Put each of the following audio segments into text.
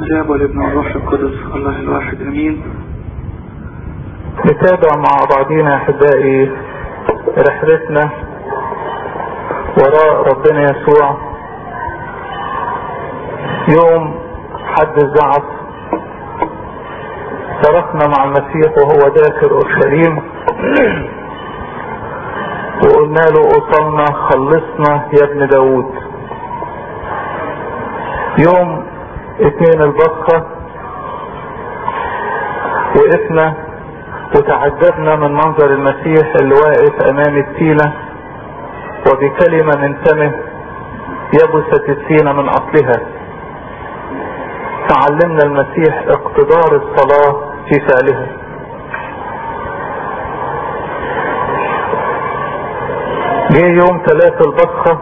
الاب والابن والروح القدس الله الواحد امين نتابع مع بعضينا احبائي رحلتنا وراء ربنا يسوع يوم حد الزعف صرفنا مع المسيح وهو داخل اورشليم وقلنا له اوصلنا خلصنا يا ابن داود يوم اتنين البصخة وقفنا وتعجبنا من منظر المسيح اللي واقف امام التينة وبكلمة من فمه يبست التينة من اصلها تعلمنا المسيح اقتدار الصلاة في فعلها جه يوم ثلاث البصخة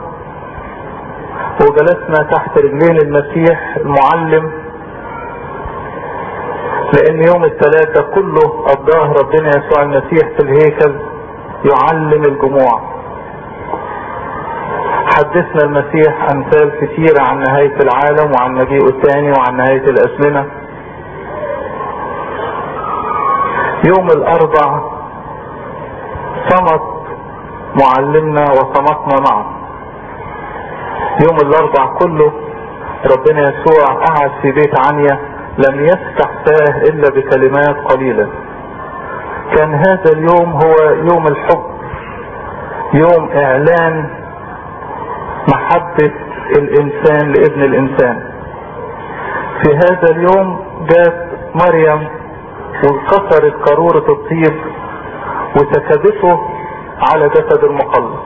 وجلسنا تحت رجلين المسيح المعلم لان يوم الثلاثة كله قضاه ربنا يسوع المسيح في الهيكل يعلم الجموع حدثنا المسيح امثال كثيرة عن نهاية العالم وعن مجيئه الثاني وعن نهاية الازمنة يوم الاربع صمت معلمنا وصمتنا معه يوم الاربع كله ربنا يسوع قعد في بيت عنيا لم يفتح فاه الا بكلمات قليلة كان هذا اليوم هو يوم الحب يوم اعلان محبة الانسان لابن الانسان في هذا اليوم جات مريم وانكسرت قارورة الطيب وسكبته على جسد المخلص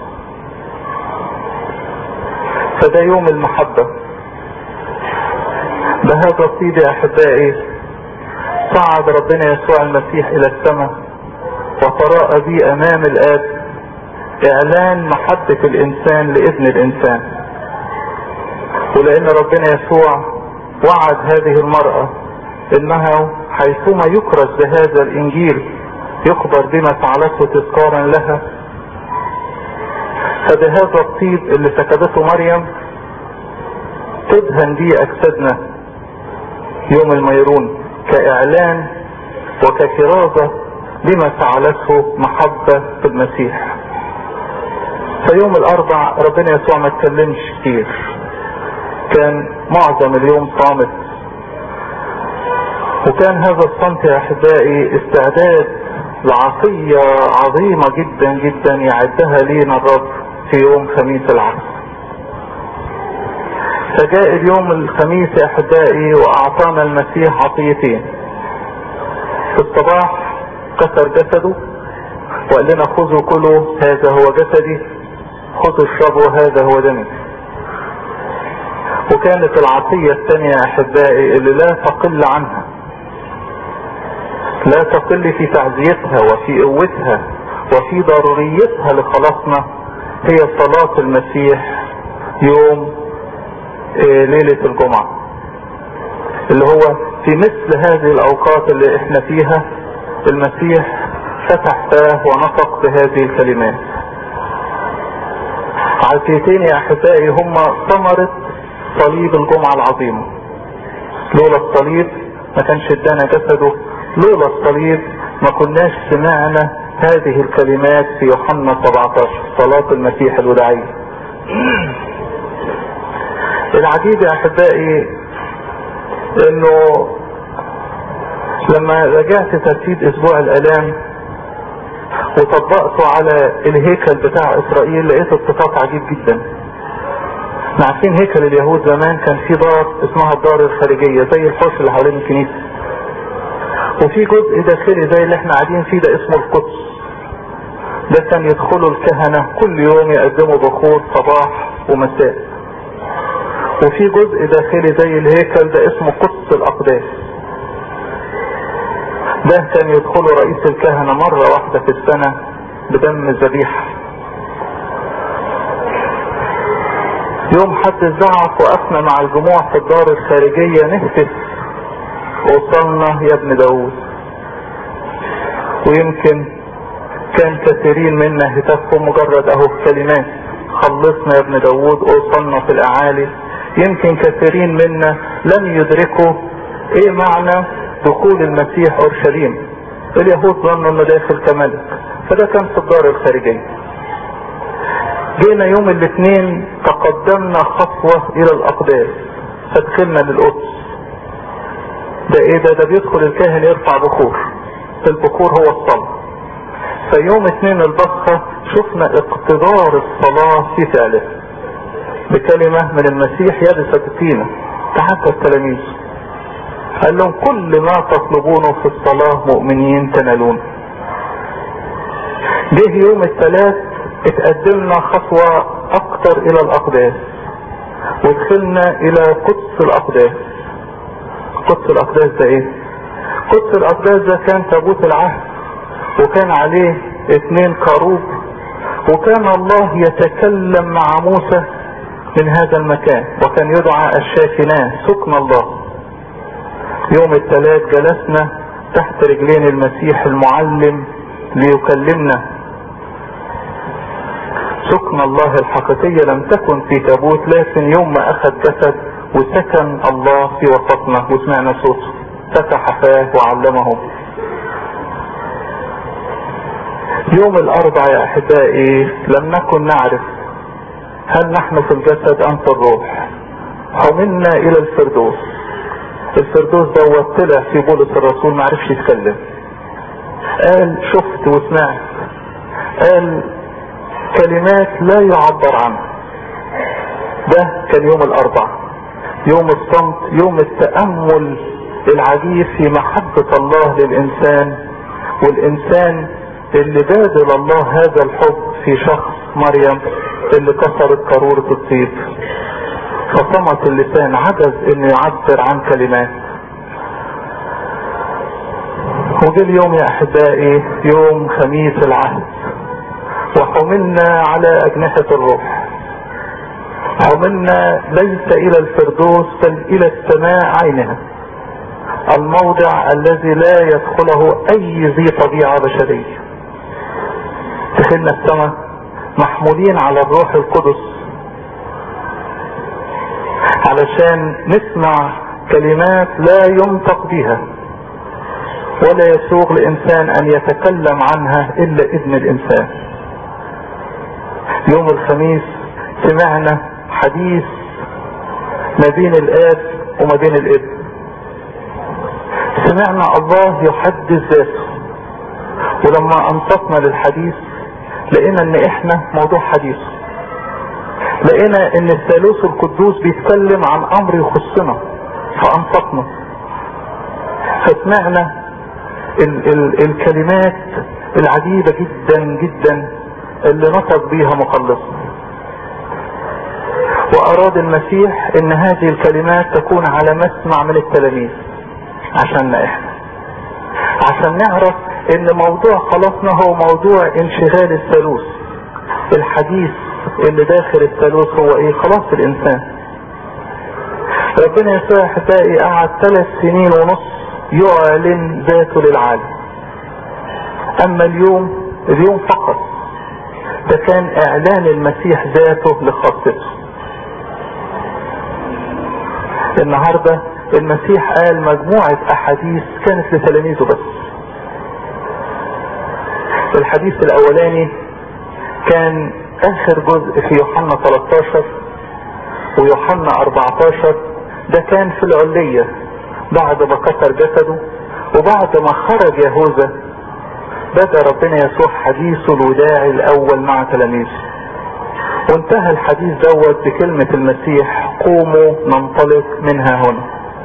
فده يوم المحبة بهذا الطيب يا احبائي صعد ربنا يسوع المسيح الى السماء وتراءى بي امام الاب اعلان محبة الانسان لابن الانسان ولان ربنا يسوع وعد هذه المرأة انها حيثما يكرس بهذا الانجيل يخبر بما فعلته تذكارا لها فبهذا الطيب اللي سكبته مريم تدهن به اجسادنا يوم الميرون كاعلان وككرازة بما فعلته محبة في المسيح فيوم الاربع ربنا يسوع ما اتكلمش كتير كان معظم اليوم صامت وكان هذا الصمت يا احبائي استعداد لعطية عظيمة جدا جدا يعدها لينا الرب في يوم خميس العصر فجاء اليوم الخميس يا احبائي واعطانا المسيح عطيتين في الصباح كسر جسده وقال لنا خذوا كلوا هذا هو جسدي خذوا اشربوا هذا هو دمي وكانت العطية الثانية يا احبائي اللي لا تقل عنها لا تقل في تعزيتها وفي قوتها وفي ضروريتها لخلاصنا هي صلاة المسيح يوم ليلة الجمعة اللي هو في مثل هذه الاوقات اللي احنا فيها المسيح فتح فاه ونطق بهذه الكلمات عزيتين يا احبائي هم ثمرة صليب الجمعة العظيمة لولا الصليب ما كانش ادانا جسده لولا الصليب ما كناش سمعنا هذه الكلمات في يوحنا 17 صلاة المسيح الوداعية العجيب يا احبائي انه لما رجعت ترتيب اسبوع الالام وطبقته على الهيكل بتاع اسرائيل لقيت اتفاق عجيب جدا عارفين هيكل اليهود زمان كان في دار اسمها الدار الخارجية زي الحوش اللي حوالين الكنيسة وفي جزء داخلي زي اللي احنا قاعدين فيه ده اسمه القدس ده كان يدخلوا الكهنة كل يوم يقدموا بخور صباح ومساء وفي جزء داخلي زي الهيكل ده اسمه قدس الاقداس ده كان يدخله رئيس الكهنة مرة واحدة في السنة بدم الذبيحة يوم حد الزعف وقفنا مع الجموع في الدار الخارجية نهتف وصلنا يا ابن داود ويمكن كان كثيرين منا هتافهم مجرد اهو كلمات خلصنا يا ابن داود اوصلنا في الاعالي يمكن كثيرين منا لم يدركوا ايه معنى دخول المسيح اورشليم اليهود ظنوا انه داخل كملك فده كان في الدار الخارجية جينا يوم الاثنين تقدمنا خطوة الى الاقداس فدخلنا للقدس ده ايه ده ده بيدخل الكاهن يرفع بخور البخور هو الصلاة فيوم اثنين البصخة شفنا اقتدار الصلاة في فعله بكلمة من المسيح يبست فينا تحدى التلاميذ قال لهم كل ما تطلبونه في الصلاة مؤمنين تنالون جه يوم الثلاث اتقدمنا خطوة اكتر الى الاقداس ودخلنا الى قدس الاقداس قدس الاقداس ده ايه قدس الاقداس ده كان تابوت العهد وكان عليه اثنين كروب وكان الله يتكلم مع موسى من هذا المكان وكان يدعى الشاكناه سكن الله يوم الثلاث جلسنا تحت رجلين المسيح المعلم ليكلمنا سكن الله الحقيقية لم تكن في تابوت لكن يوم ما اخذ جسد وسكن الله في وسطنا وسمعنا صوته فتح فاه وعلمهم يوم الاربع يا احبائي لم نكن نعرف هل نحن في الجسد ام في الروح حملنا الى الفردوس الفردوس دوت طلع في بولس الرسول ما عرفش يتكلم قال شفت وسمعت قال كلمات لا يعبر عنها ده كان يوم الاربع يوم الصمت يوم التأمل العجيب في محبة الله للإنسان والإنسان اللي بادل الله هذا الحب في شخص مريم اللي كسرت قارورة الطيب فصمت اللسان عجز انه يعبر عن كلمات وجه اليوم يا احبائي يوم خميس العهد وحملنا على اجنحة الروح حملنا ليس الى الفردوس بل الى السماء عينها الموضع الذي لا يدخله اي ذي طبيعة بشرية دخلنا السماء محمولين على الروح القدس علشان نسمع كلمات لا ينطق بها ولا يسوغ لإنسان أن يتكلم عنها إلا ابن الإنسان يوم الخميس سمعنا حديث ما بين الآب وما بين الابن سمعنا الله يحدث ذاته ولما انصتنا للحديث لقينا ان احنا موضوع حديث لقينا ان الثالوث القدوس بيتكلم عن امر يخصنا فانصتنا فسمعنا ال ال الكلمات العجيبة جدا جدا اللي نطق بيها مخلصنا واراد المسيح ان هذه الكلمات تكون على مسمع من التلاميذ عشاننا احنا عشان نعرف ان موضوع خلاصنا هو موضوع انشغال الثالوث الحديث اللي داخل الثالوث هو ايه خلاص الانسان ربنا يسوع احبائي قعد ثلاث سنين ونص يعلن ذاته للعالم اما اليوم اليوم فقط ده كان اعلان المسيح ذاته لخاصته النهاردة المسيح قال مجموعة احاديث كانت لتلاميذه بس الحديث الاولاني كان اخر جزء في يوحنا 13 ويوحنا 14 ده كان في العلية بعد ما كسر جسده وبعد ما خرج يهوذا بدأ ربنا يسوع حديثه الوداعي الاول مع تلاميذه وانتهى الحديث دوت بكلمة المسيح قوموا ننطلق منها هنا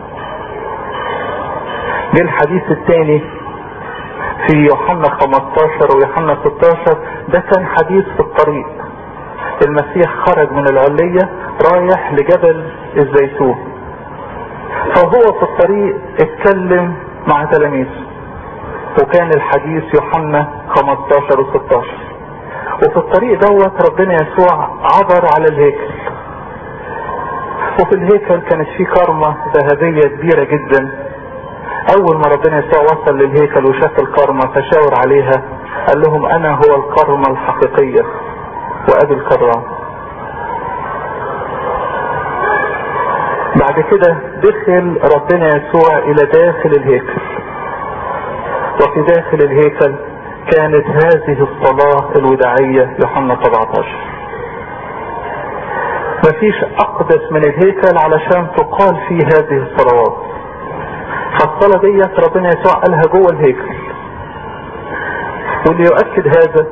جه الحديث الثاني في يوحنا 15 ويوحنا 16 ده كان حديث في الطريق المسيح خرج من العلية رايح لجبل الزيتون فهو في الطريق اتكلم مع تلاميذه وكان الحديث يوحنا 15 و 16 وفي الطريق دوت ربنا يسوع عبر على الهيكل وفي الهيكل كانت في كرمة ذهبية كبيرة جدا اول ما ربنا يسوع وصل للهيكل وشاف الكرمة فشاور عليها قال لهم انا هو الكرمة الحقيقية وابي الكرام بعد كده دخل ربنا يسوع الى داخل الهيكل وفي داخل الهيكل كانت هذه الصلاة الوداعية يوحنا 17 مفيش اقدس من الهيكل علشان تقال فيه هذه الصلوات فالصلاة ديت ربنا يسوع قالها جوه الهيكل واللي يؤكد هذا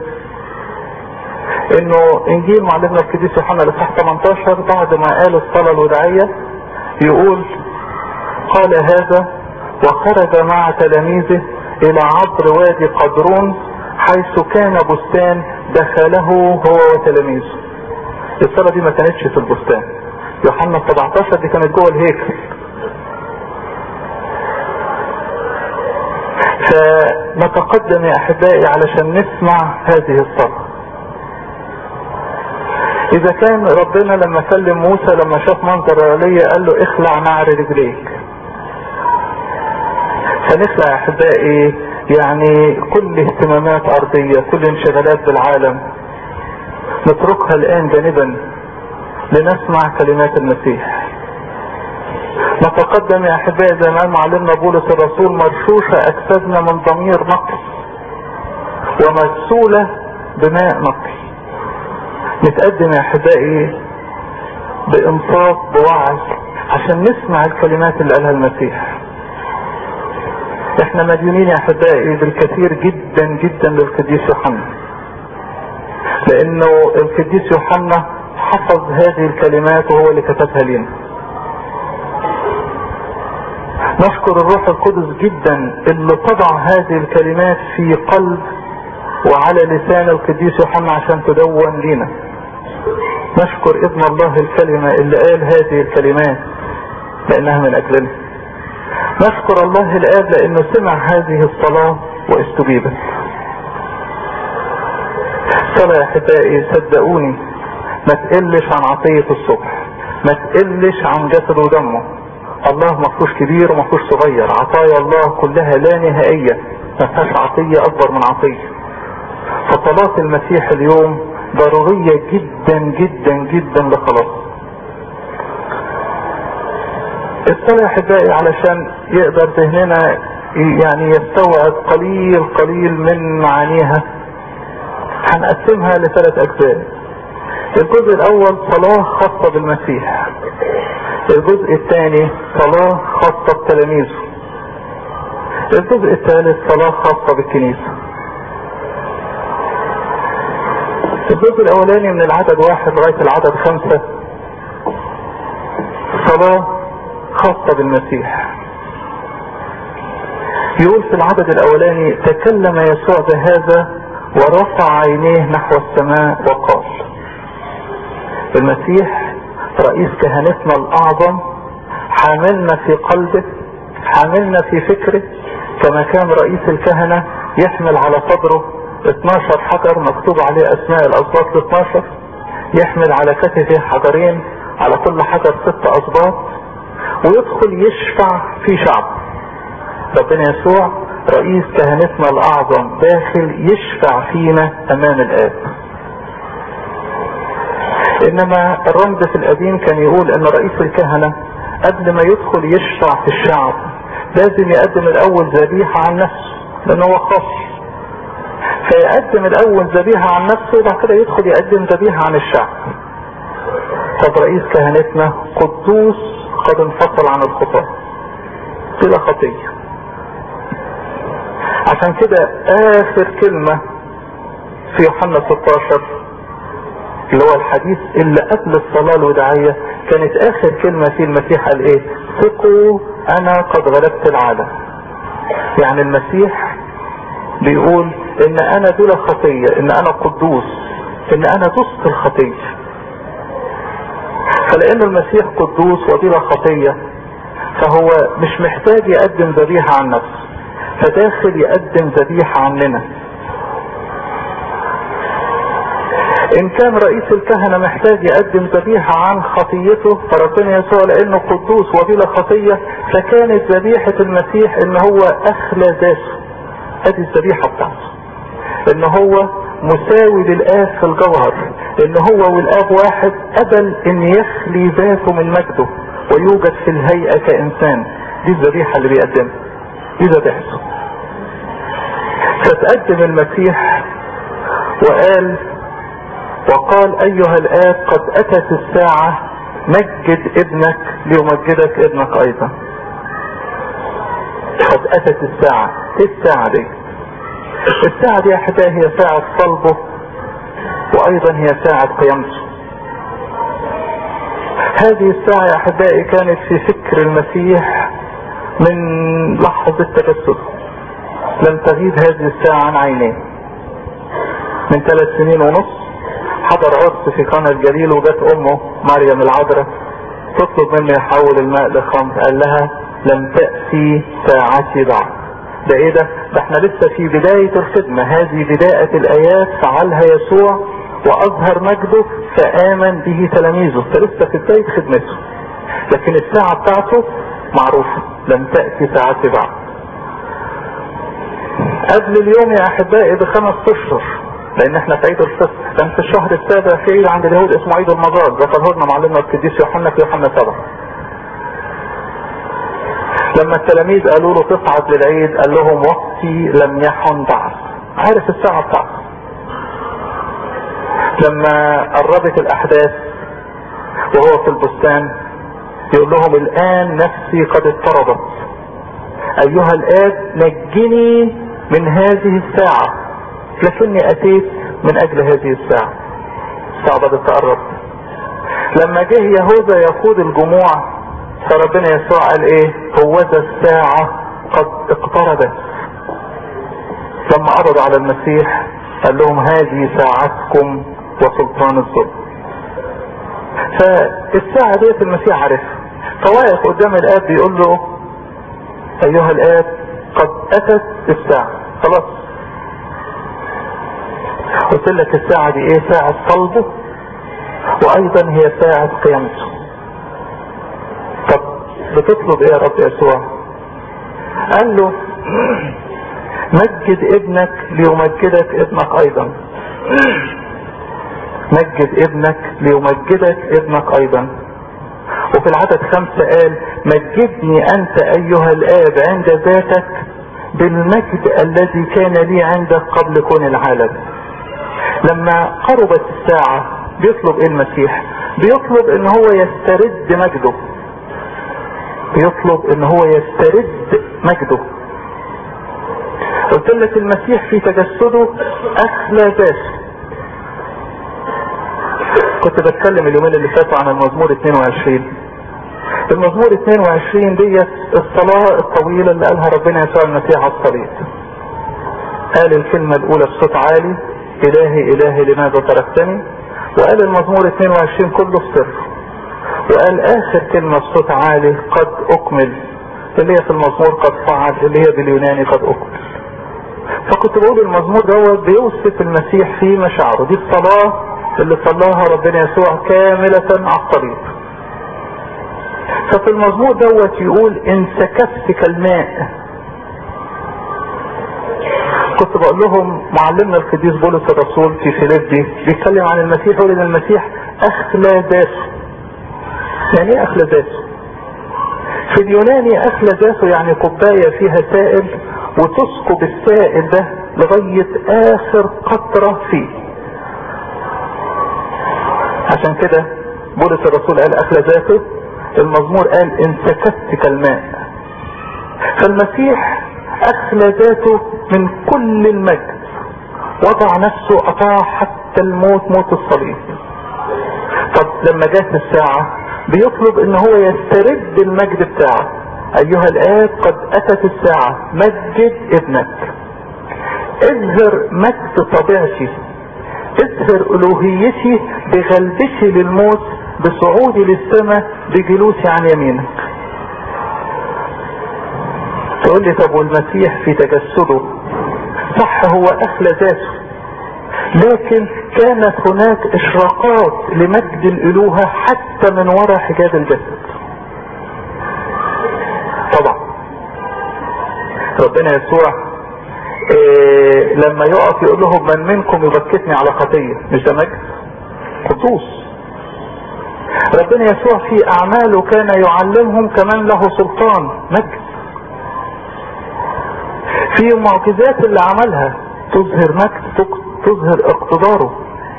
انه انجيل معلمنا القديس يوحنا الاصحاح 18 بعد ما قال الصلاة الوداعية يقول قال هذا وخرج مع تلاميذه الى عبر وادي قدرون حيث كان بستان دخله هو وتلاميذه الصلاة دي ما كانتش في البستان يوحنا 17 دي كانت جوه الهيكل فنتقدم يا احبائي علشان نسمع هذه الصلاة اذا كان ربنا لما كلم موسى لما شاف منظر ايليا قال له اخلع نعر رجليك فنخلع يا احبائي يعني كل اهتمامات ارضية كل انشغالات بالعالم نتركها الان جانبا لنسمع كلمات المسيح نتقدم يا احبائي زي ما قال معلمنا بولس الرسول مرشوشة اجسادنا من ضمير نقي ومغسولة بماء نقي نتقدم يا احبائي بانصاف بوعي عشان نسمع الكلمات اللي قالها المسيح احنا مديونين يا احبائي بالكثير جدا جدا للقديس يوحنا لانه القديس يوحنا حفظ هذه الكلمات وهو اللي كتبها لنا نشكر الروح القدس جدا اللي طبع هذه الكلمات في قلب وعلى لسان القديس يوحنا عشان تدون لنا نشكر ابن الله الكلمة اللي قال هذه الكلمات لانها من اجلنا نشكر الله الاب لانه سمع هذه الصلاة واستجيبت صلاة يا احبائي صدقوني ما تقلش عن عطية الصبح ما تقلش عن جسد ودمه الله مفهوش كبير ومفهوش صغير عطايا الله كلها لا نهائية ما فيهاش عطية اكبر من عطية فصلاة المسيح اليوم ضرورية جدا جدا جدا لخلاص الصلاة يا احبائي علشان يقدر ذهننا يعني يستوعب قليل قليل من معانيها هنقسمها لثلاث اجزاء الجزء الاول صلاة خاصة بالمسيح الجزء الثاني صلاة خاصة بتلاميذه الجزء الثالث صلاة خاصة بالكنيسة الجزء الاولاني من العدد واحد لغاية العدد خمسة صلاة خاصة بالمسيح يقول في العدد الاولاني تكلم يسوع بهذا ورفع عينيه نحو السماء وقال المسيح رئيس كهنتنا الاعظم حاملنا في قلبه حاملنا في فكره كما كان رئيس الكهنة يحمل على صدره 12 حجر مكتوب عليه اسماء الاسباط ال 12 يحمل على كتفه حجرين على كل حجر ست اسباط ويدخل يشفع في شعب ربنا يسوع رئيس كهنتنا الاعظم داخل يشفع فينا امام الاب انما الرمز في القديم كان يقول ان رئيس الكهنة قبل ما يدخل يشفع في الشعب لازم يقدم الاول ذبيحة عن نفسه لان هو خاص فيقدم الاول ذبيحة عن نفسه وبعد كده يدخل يقدم ذبيحة عن الشعب طب رئيس كهنتنا قدوس قد انفصل عن الخطاة بلا خطية عشان كده اخر كلمة في يوحنا 16 اللي هو الحديث اللي قبل الصلاة الوداعية كانت اخر كلمة في المسيح قال ايه ثقوا انا قد غلبت العالم يعني المسيح بيقول ان انا بلا خطية ان انا قدوس ان انا دست الخطية فلان المسيح قدوس وبلا خطية فهو مش محتاج يقدم ذبيحة عن نفسه فداخل يقدم ذبيحة عننا ان كان رئيس الكهنة محتاج يقدم ذبيحة عن خطيته فربنا يسوع لانه قدوس وبلا خطية فكانت ذبيحة المسيح ان هو اخلى ذاته ادي الذبيحة بتاعته ان هو مساوي للاب في الجوهر ان هو والاب واحد قبل ان يخلي ذاته من مجده ويوجد في الهيئة كإنسان دي الذبيحة اللي بيقدمها دي ذبيحته فتقدم المسيح وقال وقال ايها الاب قد اتت الساعة مجد ابنك ليمجدك ابنك ايضا قد اتت الساعة ايه الساعة دي الساعة دي احبائي هي ساعة صلبه وايضا هي ساعة قيامته هذه الساعة يا احبائي كانت في فكر المسيح من لحظة تجسده لم تغيب هذه الساعة عن عينيه من ثلاث سنين ونص حضر عرس في قنا الجليل وجت امه مريم العذراء تطلب منه يحول الماء لخمر قال لها لم تأتي ساعتي بعد ده ايه ده ده احنا لسه في بداية الخدمة هذه بداية الايات فعلها يسوع واظهر مجده فامن به تلاميذه فلسه في بداية خدمته لكن الساعة بتاعته معروفة لم تأتي ساعتي بعد قبل اليوم يا احبائي بخمس اشهر لان احنا في عيد الفصح كان في الشهر السابع في عيد عند اليهود اسمه عيد المزار ذكره لنا معلمنا القديس يوحنا في يوحنا سبعة لما التلاميذ قالوا له تصعد للعيد قال لهم وقتي لم يحن بعد عارف الساعة بتاعته لما قربت الاحداث وهو في البستان يقول لهم الان نفسي قد اضطربت ايها الاب نجني من هذه الساعة لكني اتيت من اجل هذه الساعة الساعة بدأت تقرب لما جه يهوذا يقود الجموع فربنا يسوع قال ايه هوذا الساعة قد اقتربت لما قبضوا على المسيح قال لهم هذه ساعتكم وسلطان الظلم فالساعة ديت المسيح عارفها فواقف قدام الاب بيقول له ايها الاب قد اتت الساعة خلاص قلت لك الساعة دي ايه ساعة صلبه وايضا هي ساعة قيامته طب بتطلب ايه يا رب يسوع قال له مجد ابنك ليمجدك ابنك ايضا مجد ابنك ليمجدك ابنك ايضا وفي العدد خمسة قال مجدني انت ايها الاب عند ذاتك بالمجد الذي كان لي عندك قبل كون العالم لما قربت الساعة بيطلب ايه المسيح بيطلب ان هو يسترد مجده بيطلب ان هو يسترد مجده قلت لك المسيح في تجسده اخلى ذاته كنت بتكلم اليومين اللي فاتوا عن المزمور 22 المزمور 22 ديت الصلاة الطويلة اللي قالها ربنا يسوع المسيح على الصليب قال الكلمة الاولى بصوت عالي الهي الهي لماذا تركتني وقال المزمور 22 كله السر وقال اخر كلمة بصوت عالي قد اكمل اللي هي في المزمور قد فعل اللي هي باليوناني قد اكمل فكنت بقول المزمور دوت بيوصف المسيح في مشاعره دي الصلاة اللي صلاها ربنا يسوع كاملة على الطريق ففي المزمور دوت يقول ان سكبت كالماء كنت بقول لهم معلمنا القديس بولس الرسول في فيليبي بيتكلم عن المسيح يقول ان المسيح اخلى ذاته يعني ايه اخلى ذاته في اليوناني اخلى ذاته يعني كوباية فيها سائل وتسكب السائل ده لغاية اخر قطرة فيه عشان كده بولس الرسول قال اخلى ذاته المزمور قال ان سكت كالماء فالمسيح اخلى ذاته من كل المجد وضع نفسه اطاع حتى الموت موت الصليب طب لما جات الساعة بيطلب ان هو يسترد المجد بتاعه ايها الاب قد اتت الساعة مجد ابنك اظهر مجد طبيعتي اظهر الوهيتي بغلبتي للموت بصعودي للسماء بجلوسي عن يمينك تقول لي طب والمسيح في تجسده صح هو اخلى ذاته لكن كانت هناك اشراقات لمجد الالوهة حتى من وراء حجاب الجسد طبعا ربنا يسوع إيه لما يقف يقول لهم من منكم يبكتني على خطية مش ده مجد قدوس ربنا يسوع في اعماله كان يعلمهم كمان له سلطان مجد في المعجزات اللي عملها تظهر مجد تظهر اقتداره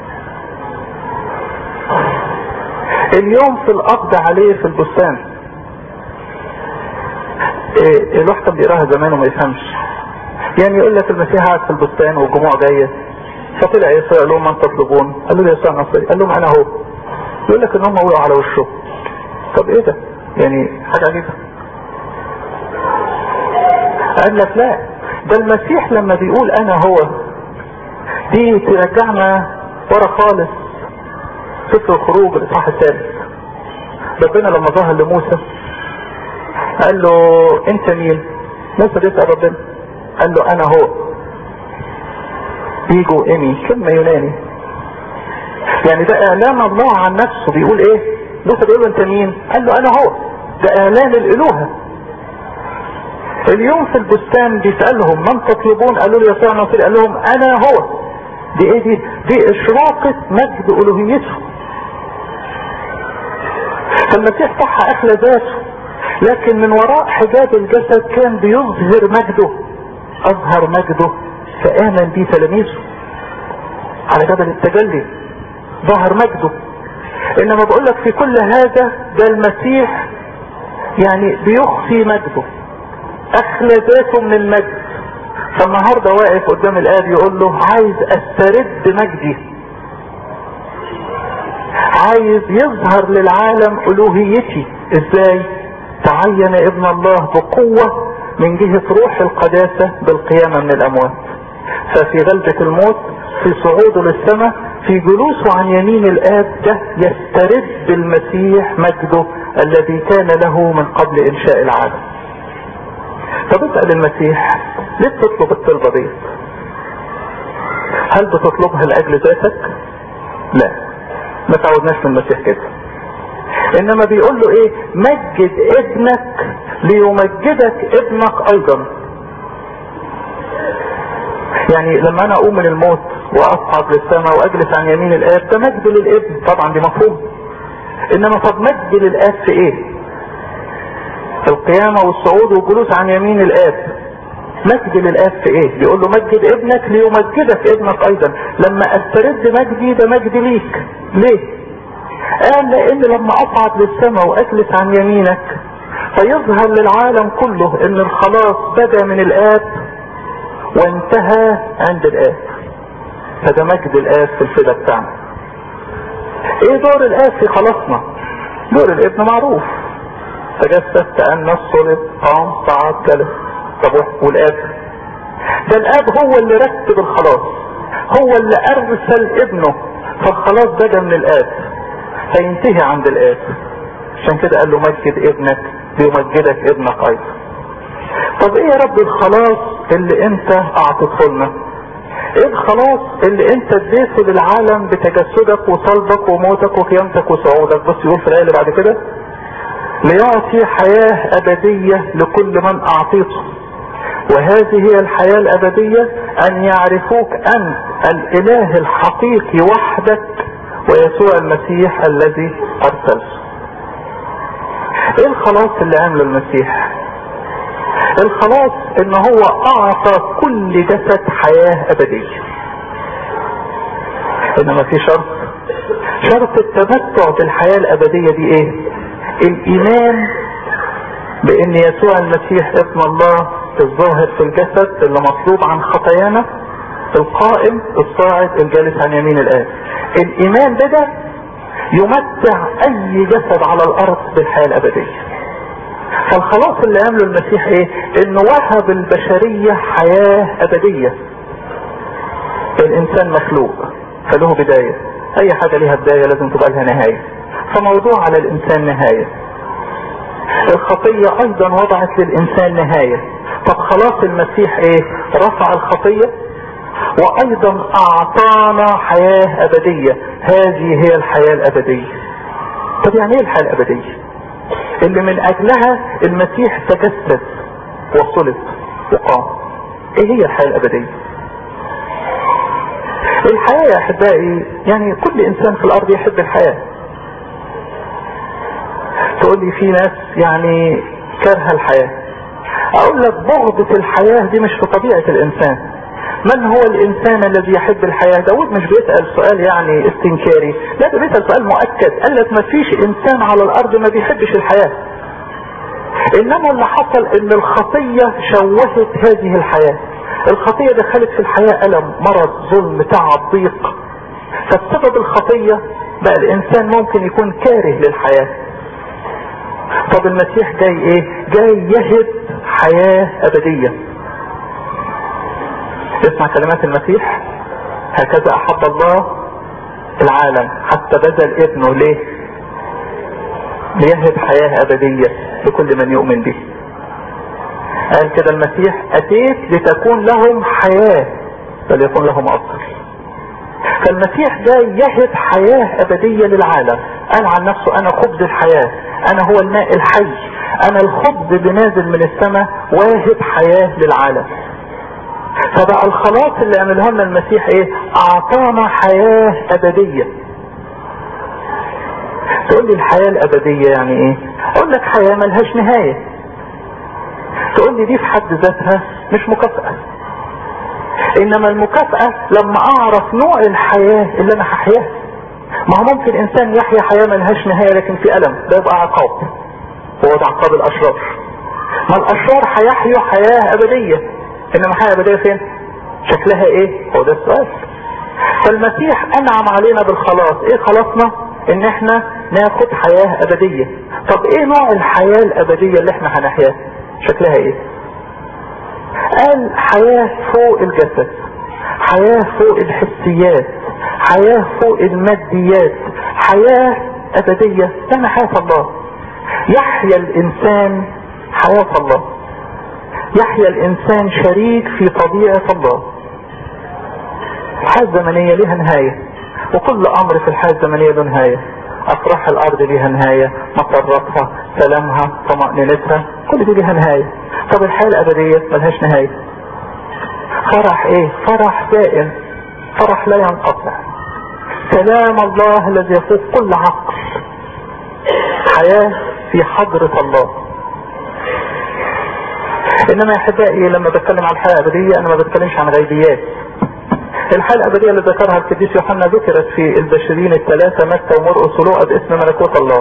اليوم في القبض عليه في البستان إيه الواحد كان بيقراها زمان وما يفهمش يعني يقول لك المسيح قاعد في البستان والجموع جايه فطلع يسوع قال لهم من تطلبون؟ قالوا له يسوع النصري قال لهم انا هو يقول لك ان هم وقعوا على وشه طب ايه ده؟ يعني حاجه عجيبه قال لك لا ده المسيح لما بيقول انا هو دي ترجعنا ورا خالص سفر الخروج الاصحاح الثالث ربنا لما ظهر لموسى قال له انت مين موسى بيسأل ربنا قال له انا هو بيجو ايمي كلمة يوناني يعني ده اعلان الله عن نفسه بيقول ايه موسى بيقول له انت مين قال له انا هو ده اعلان الالوهة اليوم في البستان بيسألهم من تطلبون قالوا له يسوع النصير قال لهم انا هو دي ايه دي دي اشراقة مجد الوهيته فالمسيح صح اخلى ذاته لكن من وراء حجاب الجسد كان بيظهر مجده اظهر مجده فامن به تلاميذه على جبل التجلي ظهر مجده انما بقول لك في كل هذا ده المسيح يعني بيخفي مجده اخلى ذاته من المجد فالنهارده واقف قدام الاب يقول له عايز استرد مجدي عايز يظهر للعالم الوهيتي ازاي تعين ابن الله بقوة من جهة روح القداسة بالقيامة من الاموات ففي غلبة الموت في صعوده للسماء في جلوسه عن يمين الاب ده يسترد المسيح مجده الذي كان له من قبل انشاء العالم طب اسأل المسيح ليه بتطلب الطلبة دي هل بتطلبها لأجل ذاتك لا ما تعودناش من المسيح كده انما بيقول له ايه مجد ابنك ليمجدك ابنك ايضا يعني لما انا اقوم من الموت واصعد للسماء واجلس عن يمين الاب ده مجد للابن طبعا دي مفهوم انما طب مجد للاب في ايه القيامة والصعود والجلوس عن يمين الاب مجد للاب في ايه بيقول له مجد ابنك ليمجدك ابنك ايضا لما استرد مجدي ده مجد ليك ليه قال لان لما اصعد للسماء واجلس عن يمينك فيظهر للعالم كله ان الخلاص بدا من الاب وانتهى عند الاب فده مجد الاب في الفدا بتاعنا ايه دور الاب في خلاصنا دور الابن معروف تجسد تأنس صلب قام صعد جلس طب والاب ده الاب هو اللي رتب الخلاص هو اللي ارسل ابنه فالخلاص بدا من الاب فينتهي عند الاب عشان كده قال له مجد ابنك ليمجدك ابنك ايضا طب ايه يا رب الخلاص اللي انت اعطيته لنا ايه الخلاص اللي انت اديته للعالم بتجسدك وصلبك وموتك وقيامتك وصعودك بص يقول في الايه اللي بعد كده ليعطي حياة ابدية لكل من اعطيته وهذه هي الحياة الابدية ان يعرفوك انت الاله الحقيقي وحدك ويسوع المسيح الذي ارسلته ايه الخلاص اللي عمله المسيح الخلاص ان هو اعطى كل جسد حياة ابدية انما في شرط شرط التمتع بالحياة الابدية دي ايه الايمان بان يسوع المسيح ابن الله الظاهر في الجسد اللي مطلوب عن خطايانا القائم الصاعد الجالس عن يمين الآب الايمان ده ده يمتع اي جسد على الارض بالحياة الابدية فالخلاص اللي عمله المسيح ايه انه وهب البشرية حياة ابدية الانسان مخلوق فله بداية اي حاجة لها بداية لازم تبقى لها نهاية فموضوع على الانسان نهاية الخطية ايضا وضعت للانسان نهاية طب خلاص المسيح ايه رفع الخطية وايضا اعطانا حياة ابدية هذه هي الحياة الابدية طب يعني ايه الحياة الابدية اللي من اجلها المسيح تجسد وصلب وقام ايه هي الحياة الابدية الحياة يا احبائي يعني كل انسان في الارض يحب الحياة تقول لي في ناس يعني كارهه الحياه اقول لك بغضة الحياه دي مش في طبيعه الانسان من هو الانسان الذي يحب الحياة داود مش بيسأل سؤال يعني استنكاري لا ده بيسأل سؤال مؤكد قال لك ما فيش انسان على الارض ما بيحبش الحياة انما اللي حصل ان الخطية شوهت هذه الحياة الخطية دخلت في الحياة ألم مرض ظلم تعب ضيق فبسبب الخطية بقى الإنسان ممكن يكون كاره للحياة طب المسيح جاي ايه جاي يهب حياة أبدية اسمع كلمات المسيح هكذا أحب الله العالم حتى بذل ابنه ليه ليهب حياة أبدية لكل من يؤمن به قال كده المسيح اتيت لتكون لهم حياة بل يكون لهم افضل فالمسيح جاي يهب حياة ابدية للعالم قال عن نفسه انا خبز الحياة انا هو الماء الحي انا الخبز بنازل من السماء واهب حياة للعالم فبقى الخلاص اللي عمله لنا المسيح ايه اعطانا حياة ابدية تقول لي الحياة الابدية يعني ايه اقول لك حياة ملهاش نهاية تقول لي دي في حد ذاتها مش مكافأة انما المكافأة لما اعرف نوع الحياة اللي انا هحياها ما هو ممكن انسان يحيا حياة ملهاش نهاية لكن في الم ده يبقى عقاب هو ده عقاب الاشرار ما الاشرار هيحيوا حياة ابدية انما حياة ابدية فين شكلها ايه هو ده السؤال فالمسيح انعم علينا بالخلاص ايه خلاصنا ان احنا ناخد حياة ابدية طب ايه نوع الحياة الابدية اللي احنا هنحياها شكلها ايه قال حياة فوق الجسد حياة فوق الحسيات حياة فوق الماديات حياة ابدية يعني حياة الله يحيا الانسان حياة الله يحيا الانسان شريك في طبيعة الله الحياة الزمنية لها نهاية وكل امر في الحياة الزمنية له نهاية افراح الارض ليها نهاية مسرتها سلامها طمأنينتها كل دي ليها نهاية طب الحياة الابدية ملهاش نهاية فرح ايه فرح دائم فرح لا ينقطع سلام الله الذي يفوق كل عقل حياة في حضرة الله انما يا احبائي لما بتكلم عن الحياة الابدية انا ما بتكلمش عن غيبيات الحياة الابدية اللي ذكرها القديس يوحنا ذكرت في البشرين الثلاثة متى ومرقس ولوقا باسم ملكوت الله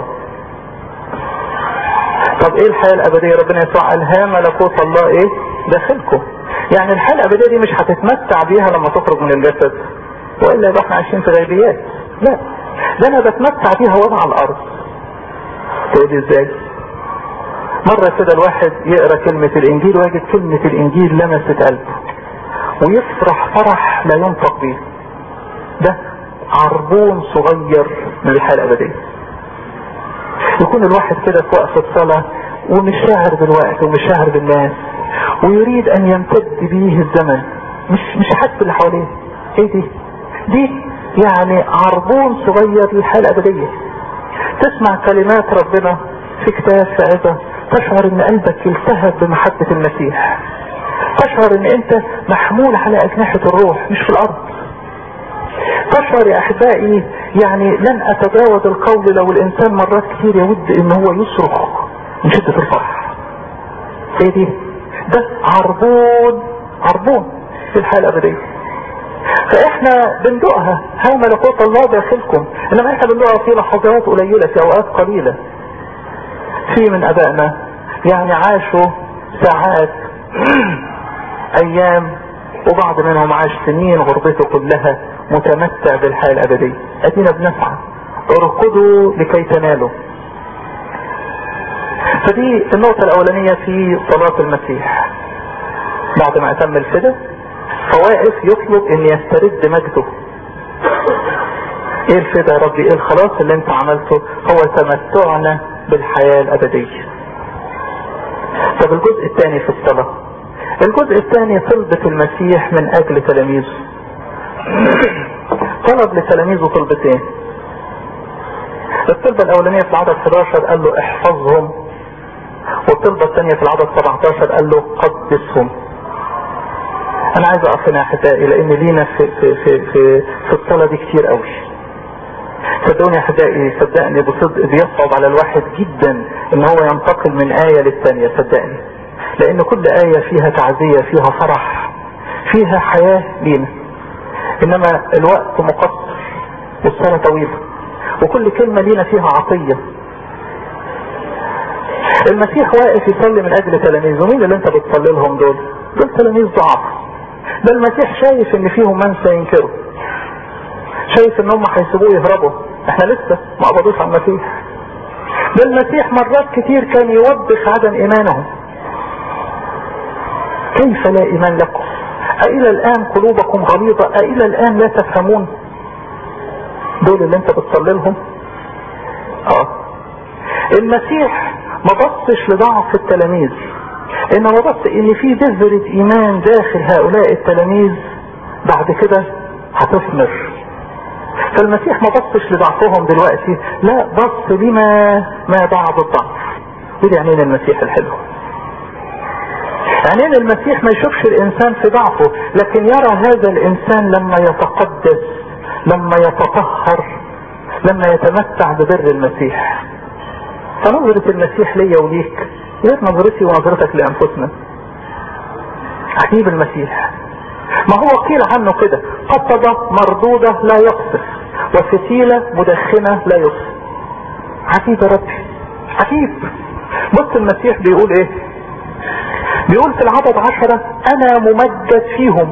طب ايه الحياة الابدية ربنا يسوع قال ها ملكوت الله ايه داخلكم يعني الحياة الابدية دي مش هتتمتع بيها لما تخرج من الجسد والا يبقى احنا عايشين في غيبيات لا ده انا بتمتع بيها وانا على الارض تقول لي ازاي مرة كده الواحد يقرا كلمة الانجيل ويجد كلمة الانجيل لمست قلبه ويفرح فرح لا ينطق به ده عربون صغير من الحياة الابدية يكون الواحد كده في وقت الصلاة ومش شاعر بالوقت ومش شاعر بالناس ويريد ان يمتد به الزمن مش مش حاسس اللي حواليه ايه دي دي يعني عربون صغير للحياة الابدية تسمع كلمات ربنا في كتاب في عظة تشعر ان قلبك يلتهب بمحبة المسيح تشعر ان انت محمول على اجنحة الروح مش في الارض تشعر يا احبائي يعني لن اتجاوز القول لو الانسان مرات كتير يود ان هو يصرخ من شدة الفرح ايه دي ده عربون عربون في الحياة الابدية فاحنا بندقها ها ملكوت الله داخلكم انما احنا بندقها في لحظات قليلة في اوقات قليلة في من ابائنا يعني عاشوا ساعات ايام وبعض منهم عاش سنين غربته كلها متمتع بالحياة الابدية ادينا بنسعى اركضوا لكي تنالوا فدي النقطة الاولانية في صلاة المسيح بعد ما اتم الفدا فواقف يطلب ان يسترد مجده ايه الفدا يا ربي ايه الخلاص اللي انت عملته هو تمتعنا بالحياة الابدية طب الجزء الثاني في الصلاة الجزء الثاني طلبة المسيح من اجل تلاميذه طلب لتلاميذه طلبتين الطلبة الاولانية في العدد 11 قال له احفظهم والطلبة الثانية في العدد 17 قال له قدسهم انا عايز اقف هنا احبائي لان لينا في, في, في, في, في الصلاة دي كتير قوي صدقوني يا احبائي صدقني بصدق بيصعب على الواحد جدا ان هو ينتقل من آية للثانية صدقني لان كل آية فيها تعزية فيها فرح فيها حياة لينا انما الوقت مقصر والسنة طويلة وكل كلمة لينا فيها عطية المسيح واقف يصلي من اجل تلاميذه مين اللي انت بتصلي لهم دول دول تلاميذ ضعف ده المسيح شايف ان فيهم من سينكروا شايف ان هم هيسيبوه يهربوا احنا لسه ما قبضوش على المسيح ده المسيح مرات كتير كان يوبخ عدم ايمانهم كيف لا ايمان لكم أإلى الآن قلوبكم غليظة أإلى الآن لا تفهمون دول اللي انت بتصلي لهم اه المسيح ما بصش لضعف التلاميذ انما بص ان في بذرة ايمان داخل هؤلاء التلاميذ بعد كده هتثمر فالمسيح ما بصش لضعفهم دلوقتي لا بص لما ما بعد الضعف ودي عينين المسيح الحلو عينين المسيح ما يشوفش الانسان في ضعفه لكن يرى هذا الانسان لما يتقدس لما يتطهر لما يتمتع ببر المسيح فنظرة المسيح ليا وليك غير نظرتي ونظرتك لانفسنا حبيب المسيح ما هو قيل عنه كده قطبة مردودة لا يقصف وفتيلة مدخنة لا يقصف عجيب يا ربي عجيب بص المسيح بيقول ايه بيقول في العدد عشرة انا ممجد فيهم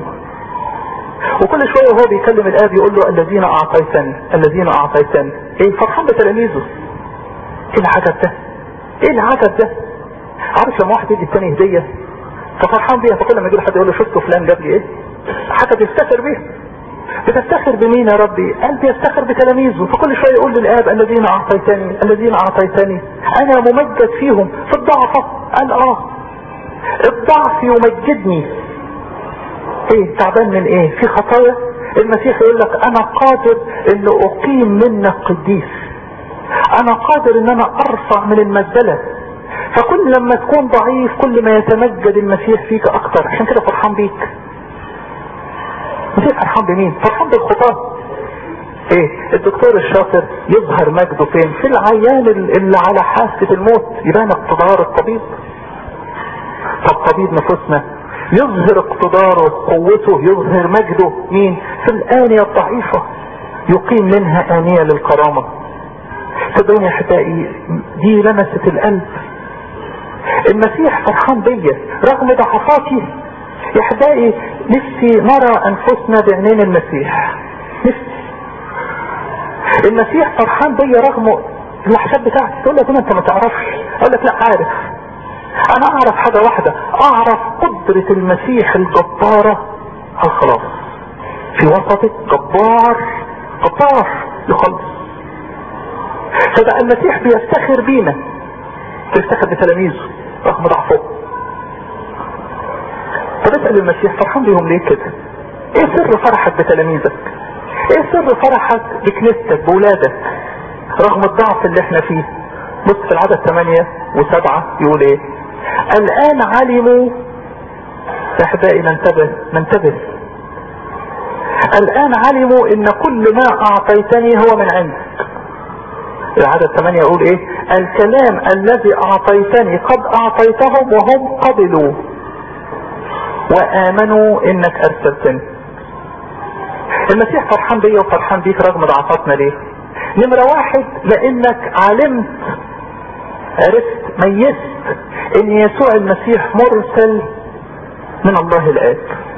وكل شوية وهو بيكلم الاب يقول له الذين اعطيتني الذين اعطيتني ايه فرحان بتلاميذه ايه العجب ده ايه العجب ده عارف لما واحد يدي التاني هدية ففرحان بيها فكل ما يجي حد يقول له شفت فلان جاب لي ايه حاجة بيفتخر بيها بتفتخر بمين يا ربي قال بيفتخر بتلاميذه فكل شوية يقول للآب الذين أعطيتني الذين أعطيتني أنا ممجد فيهم في الضعفة قال آه الضعف يمجدني ايه تعبان من ايه في خطايا المسيح يقول لك انا قادر ان اقيم منك قديس انا قادر ان انا ارفع من المزبلة فكل لما تكون ضعيف كل ما يتمجد المسيح فيك اكتر عشان كده فرحان بيك المسيح فرحان بمين فرحان بالخطاة ايه الدكتور الشاطر يظهر مجده فين في العيان اللي على حافة الموت يبان اقتدار الطبيب طب طبيب نفوسنا يظهر اقتداره قوته يظهر مجده مين في الآنية الضعيفة يقيم منها آنية للكرامة صدقوني يا احبائي دي لمست القلب المسيح فرحان بيا رغم ضعفاتي يا احبائي نفسي نرى انفسنا بعينين المسيح نفسي المسيح فرحان بيا رغم اللحظات بتاعتي تقول لك انت ما تعرفش اقول لك لا عارف انا اعرف حاجة واحدة اعرف قدرة المسيح الجبارة على الخلاص في وسطك جبار جبار يخلص فبقى المسيح بيفتخر بينا بيفتخر بتلاميذه رغم ضعفه فبسأل المسيح فرحان بيهم ليه كده ايه سر فرحك بتلاميذك ايه سر فرحك بكنيستك بولادك رغم الضعف اللي احنا فيه بص في العدد 8 و7 يقول ايه الان علموا احبائي ننتبه ننتبه الان علموا ان كل ما اعطيتني هو من عندك العدد 8 يقول ايه الكلام الذي اعطيتني قد اعطيتهم وهم قبلوا وامنوا انك ارسلتني المسيح فرحان بيا وفرحان بيك رغم ضعفاتنا ليه نمرة واحد لانك علمت عرفت ميزت ان يسوع المسيح مرسل من الله الاب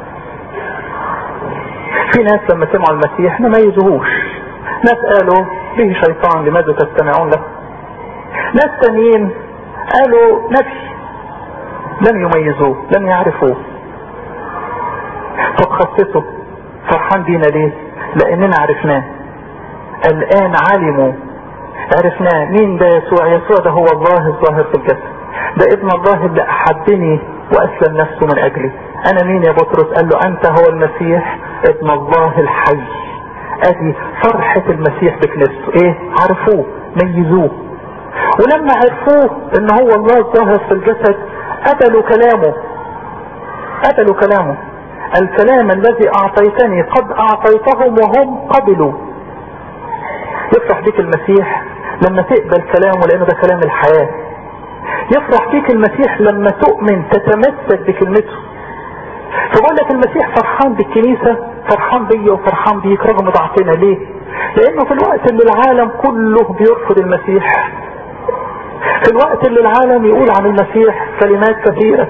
في ناس لما سمعوا المسيح ما ميزوهوش ناس قالوا به شيطان لماذا تستمعون له ناس تانيين قالوا نبي لم يميزوه لم يعرفوه طب خصته فرحان بينا ليه لاننا عرفناه الان علموا عرفناه مين ده يسوع يسوع ده هو الله الظاهر في الجسد ده ابن الله اللي احبني واسلم نفسه من اجلي انا مين يا بطرس قال له انت هو المسيح ابن الله الحي ادي فرحة المسيح بكنيسته ايه عرفوه ميزوه ولما عرفوه ان هو الله الظاهر في الجسد قبلوا كلامه قبلوا كلامه الكلام الذي اعطيتني قد اعطيتهم وهم قبلوا يفرح بيك المسيح لما تقبل كلامه لانه ده كلام الحياة يفرح بيك المسيح لما تؤمن تتمسك بكلمته فبقول لك المسيح فرحان بالكنيسة فرحان بيا وفرحان بيك رغم ضعفنا ليه لانه في الوقت اللي العالم كله بيرفض المسيح في الوقت اللي العالم يقول عن المسيح كلمات كثيرة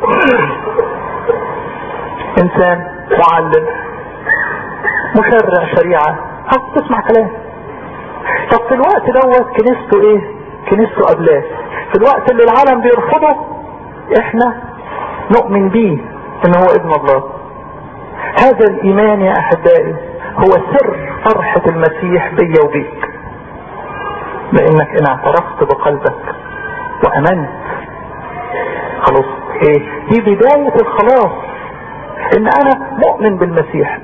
انسان معلم مشرع شريعة ها تسمع كلام طب في الوقت دوت كنيسته ايه كنيسته قبلاه في الوقت اللي العالم بيرفضه احنا نؤمن بيه ان هو ابن الله هذا الايمان يا احبائي هو سر فرحة المسيح بيا وبيك لانك ان اعترفت بقلبك وامنت خلاص ايه دي بداية الخلاص ان انا مؤمن بالمسيح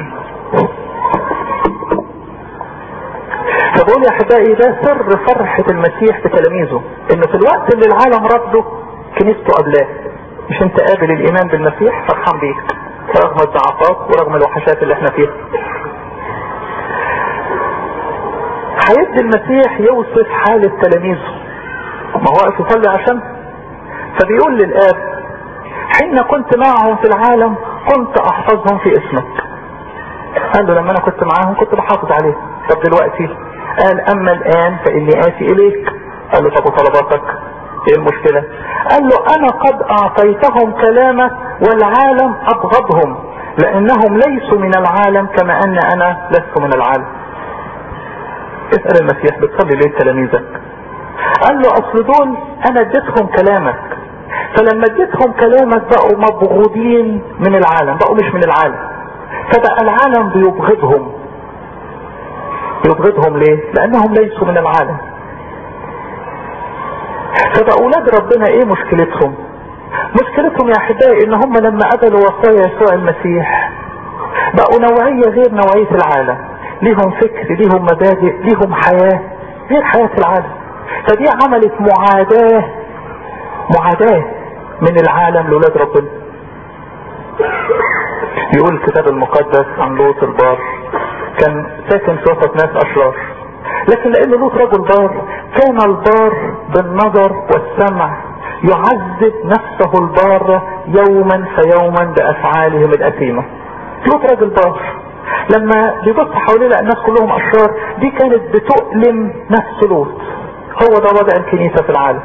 فبقول يا احبائي ده سر فرحة المسيح بتلاميذه ان في الوقت اللي العالم رفضه كنيسته قبلاه مش انت قابل الايمان بالمسيح فرحان بيك رغم الضعفات ورغم الوحشات اللي احنا فيها هيبدي المسيح يوصف حالة تلاميذه ما هو واقف يصلي عشان فبيقول للآب حين كنت معهم في العالم كنت احفظهم في اسمك قال له لما انا كنت معاهم كنت بحافظ عليه طب دلوقتي قال اما الان فاني اتي اليك قال له طب وطلباتك ايه المشكلة قال له انا قد اعطيتهم كلامك والعالم ابغضهم لانهم ليسوا من العالم كما ان انا لست من العالم اسأل المسيح بتصلي ليه تلاميذك قال له اصل دول انا اديتهم كلامك فلما اديتهم كلامك بقوا مبغوضين من العالم بقوا مش من العالم فبقى العالم بيبغضهم يبغضهم ليه لانهم ليسوا من العالم فبقى اولاد ربنا ايه مشكلتهم مشكلتهم يا احبائي ان هم لما قبلوا وصايا يسوع المسيح بقوا نوعية غير نوعية العالم ليهم فكر ليهم مبادئ ليهم حياة غير حياة العالم فدي عملت معاداة معاداة من العالم لولاد ربنا يقول الكتاب المقدس عن لوط البار كان ساكن في وسط ناس اشرار لكن لان لوط رجل بار كان البار بالنظر والسمع يعذب نفسه البار يوما فيوما بافعالهم الاثيمه لوط راجل بار لما بيبص حواليه لقى الناس كلهم اشرار دي كانت بتؤلم نفس لوط هو ده وضع الكنيسه في العالم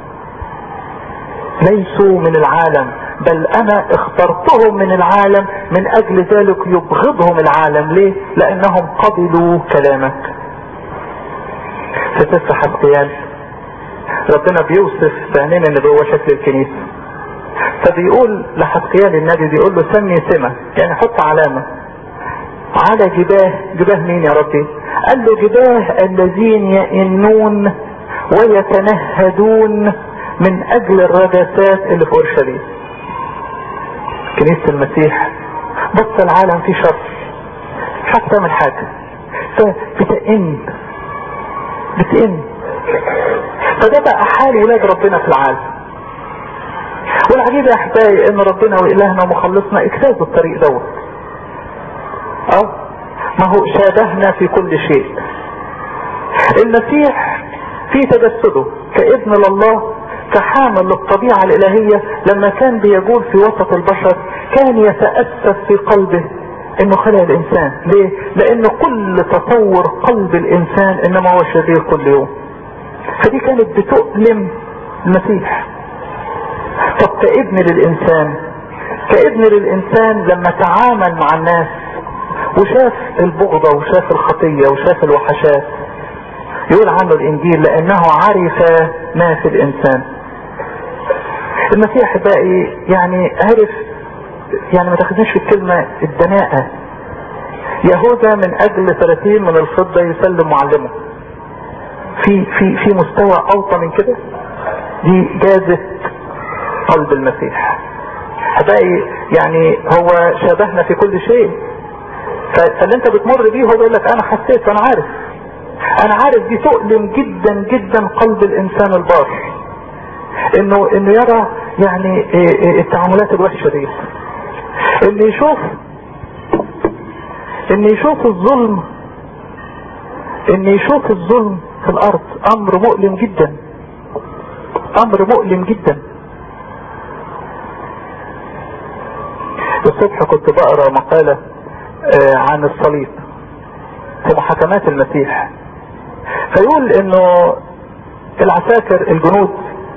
ليسوا من العالم بل انا اخترتهم من العالم من اجل ذلك يبغضهم العالم ليه لانهم قبلوا كلامك في سفر حسقيان ربنا بيوصف في عينين النبوة شكل الكنيسة فبيقول لحسقيان النبي بيقول له سمي سمة يعني حط علامة على جباه جباه مين يا ربي قال له جباه الذين يئنون ويتنهدون من اجل الرجسات اللي في اورشليم كنيسة المسيح بص العالم فيه شر مش عارف تعمل حاجة فبتئن بتئن فده بقى حال ولاد ربنا في العالم والعجيب يا احبائي ان ربنا والهنا ومخلصنا اجتاز الطريق دوت اه ما هو شابهنا في كل شيء المسيح في تجسده كابن لله كحامل للطبيعة الالهية لما كان بيجول في وسط البشر كان يتأسف في قلبه انه خلق الانسان ليه لان كل تصور قلب الانسان انما هو شرير كل يوم فدي كانت بتؤلم المسيح طب كابن للانسان كابن للانسان لما تعامل مع الناس وشاف البغضة وشاف الخطية وشاف الوحشات يقول عنه الانجيل لانه عرف ما في الانسان المسيح بقى يعني عرف يعني ما تاخدنيش في الكلمة الدناءة يهوذا من اجل 30 من الفضة يسلم معلمه في في في مستوى اوطى من كده دي جازت قلب المسيح هتلاقي يعني هو شبهنا في كل شيء فاللي انت بتمر بيه هو بيقول لك انا حسيت وانا عارف انا عارف دي تؤلم جدا جدا قلب الانسان البار انه انه يرى يعني التعاملات الوحشه دي انه يشوف انه يشوف الظلم ان يشوف الظلم في الارض امر مؤلم جدا امر مؤلم جدا الصبح كنت بقرا مقالة عن الصليب في محاكمات المسيح فيقول انه العساكر الجنود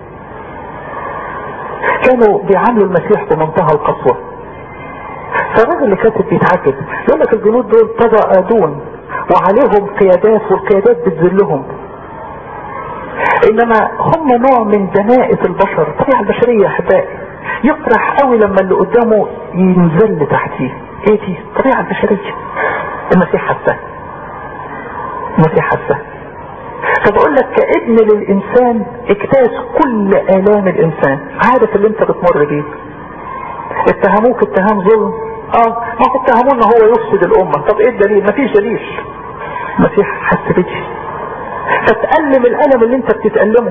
كانوا بيعاملوا المسيح بمنتهى القسوة فالراجل اللي كاتب بيتعجب يقول لك الجنود دول طبقة دون وعليهم قيادات والقيادات بتذلهم انما هم نوع من دناءة البشر الطبيعة البشرية يا احبائي يفرح قوي لما اللي قدامه ينزل تحتيه ايه دي الطبيعة البشرية المسيح حساه المسيح حساه فبقول لك كابن للانسان اجتاز كل الام الانسان عارف اللي انت بتمر بيه اتهموك اتهام ظلم اه ما هو اتهموه ان هو يفسد الامة طب ايه الدليل مفيش دليل المسيح حس بيك فتألم الألم اللي انت بتتألمه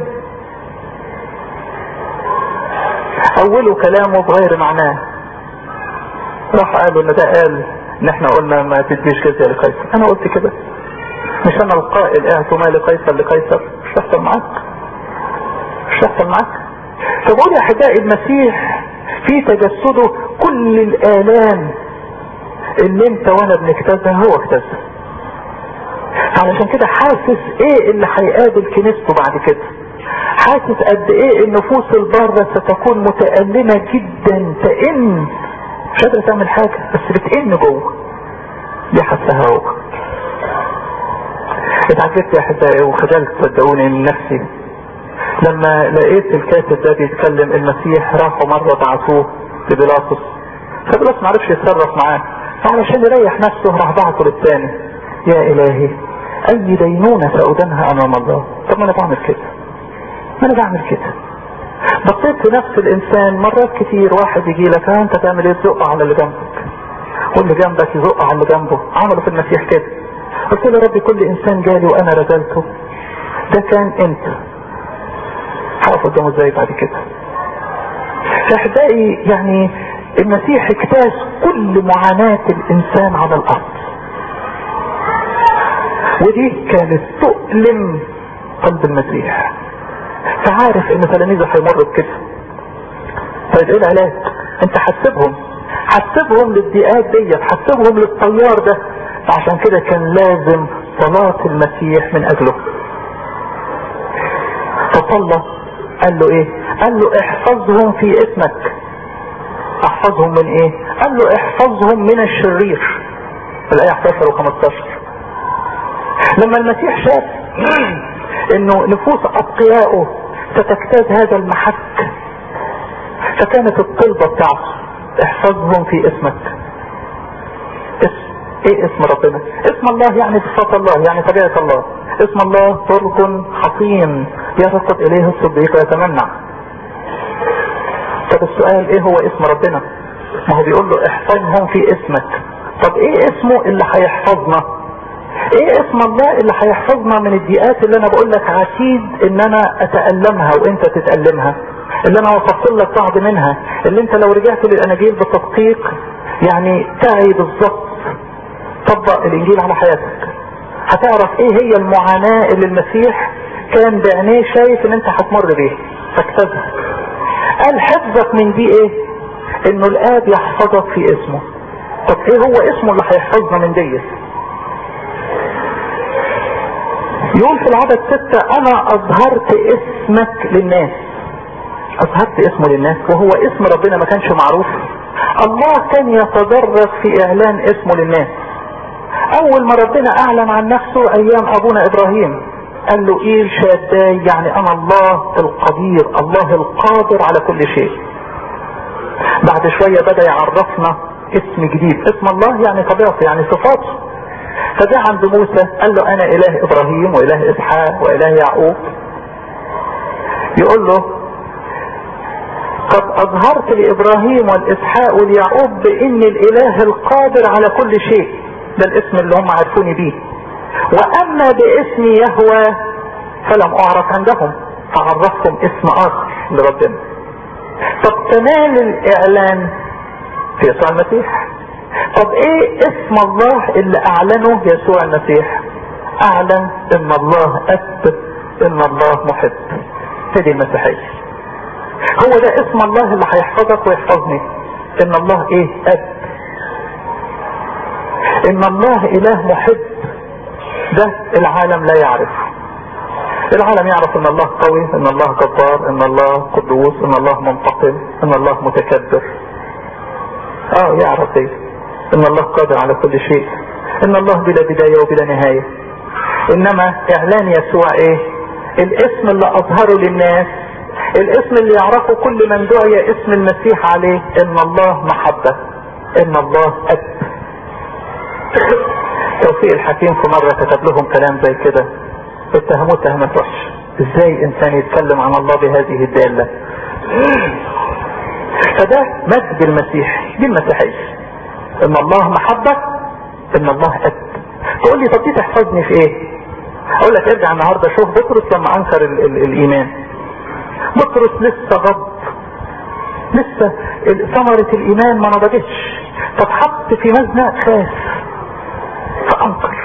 أوله كلامه بغير معناه راح قالوا ان ده قال ان احنا قلنا ما تديش جزية لقيصر انا قلت كده مش انا القائل اعطوا ما لقيصر لقيصر مش هيحصل معاك مش هيحصل معاك فبقول يا احبائي المسيح في تجسده كل الالام اللي انت وانا بنجتازها هو اجتازها علشان كده حاسس ايه اللي هيقابل كنيسته بعد كده حاسس قد ايه النفوس البارة ستكون متألمة جدا تئن مش قادرة تعمل حاجة بس بتئن جوه دي حسها هو اتعجبت يا احبائي وخجلت صدقوني من نفسي لما لقيت الكاتب ده بيتكلم المسيح راحوا مرة بعثوه لبيلاطس فبيلاطس معرفش يتصرف معاه فعلشان يريح نفسه راح بعته للتاني يا الهي اي دينونة سأدنها امام الله طب ما انا بعمل كده ما انا بعمل كده بصيت في نفس الانسان مرات كتير واحد يجي لك ها انت تعمل ايه تزق على اللي جنبك واللي جنبك يزق على اللي جنبه عملوا في المسيح كده قلت له يا ربي كل انسان جالي وانا رزلته ده كان انت هقف قدامه ازاي بعد كده فاحبائي يعني المسيح اجتاز كل معاناة الانسان على الارض ودي كانت تؤلم قلب المسيح فعارف ان تلاميذه هيمروا بكده طيب ايه العلاج انت حسبهم حسبهم للضيقات ديت حسبهم للطيار ده عشان كده كان لازم صلاة المسيح من اجله فصلى قال له ايه قال له احفظهم في اسمك احفظهم من ايه قال له احفظهم من الشرير الايه 11 و15 لما المسيح شاف انه نفوس اتقيائه ستجتاز هذا المحك فكانت الطلبة بتاعته احفظهم في اسمك اسم ايه اسم ربنا اسم الله يعني صفات الله يعني طبيعة الله اسم الله برج حصين يرقد اليه الصديق ويتمنع طب السؤال ايه هو اسم ربنا ما هو بيقول له احفظهم في اسمك طب ايه اسمه اللي هيحفظنا ايه اسم الله اللي هيحفظنا من الضيقات اللي انا بقول لك عتيد ان انا اتألمها وانت تتألمها اللي انا وصفت لك بعض منها اللي انت لو رجعت للاناجيل بتدقيق يعني تعي بالظبط طبق الانجيل على حياتك هتعرف ايه هي المعاناة اللي المسيح كان بعينيه شايف ان انت هتمر بيها فاكتبها قال حفظك من دي ايه انه الاب يحفظك في اسمه طب ايه هو اسمه اللي هيحفظنا من ديت يقول في العدد ستة انا اظهرت اسمك للناس اظهرت اسمه للناس وهو اسم ربنا ما كانش معروف الله كان يتدرج في اعلان اسمه للناس اول ما ربنا اعلن عن نفسه ايام ابونا ابراهيم قال له ايه شاداي يعني انا الله القدير الله القادر على كل شيء بعد شوية بدأ يعرفنا اسم جديد اسم الله يعني طبيعته يعني صفاته فجاء عند موسى قال له انا اله ابراهيم واله اسحاق واله يعقوب يقول له قد اظهرت لابراهيم والاسحاق واليعقوب بان الاله القادر على كل شيء ده الاسم اللي هم عرفوني بيه واما باسم يهوى فلم اعرف عندهم فعرفتهم اسم اخر لربنا طب تمام الاعلان في يسوع المسيح طب ايه اسم الله اللي اعلنه يسوع المسيح اعلن ان الله اب ان الله محب هذه المسيحية هو ده اسم الله اللي هيحفظك ويحفظني ان الله ايه اب ان الله اله محب ده العالم لا يعرفه العالم يعرف ان الله قوي ان الله جبار ان الله قدوس ان الله منتقم ان الله متكبر اه يعرف ايه ان الله قادر على كل شيء ان الله بلا بداية وبلا نهاية انما اعلان يسوع ايه الاسم اللي اظهره للناس الاسم اللي يعرفه كل من دعي اسم المسيح عليه ان الله محبة ان الله اب توفيق الحكيم في مرة كتب لهم كلام زي كده اتهموه تهمة وحش ازاي انسان يتكلم عن الله بهذه الدالة فده مجد المسيح دي المسيحية ان الله محبة ان الله اب تقول لي طب دي تحفظني في ايه اقول لك ارجع النهاردة شوف بطرس لما انكر ال ال الايمان بطرس لسه غض لسه ثمرة الايمان ما نضجتش فاتحط في مزنق خاف فانكر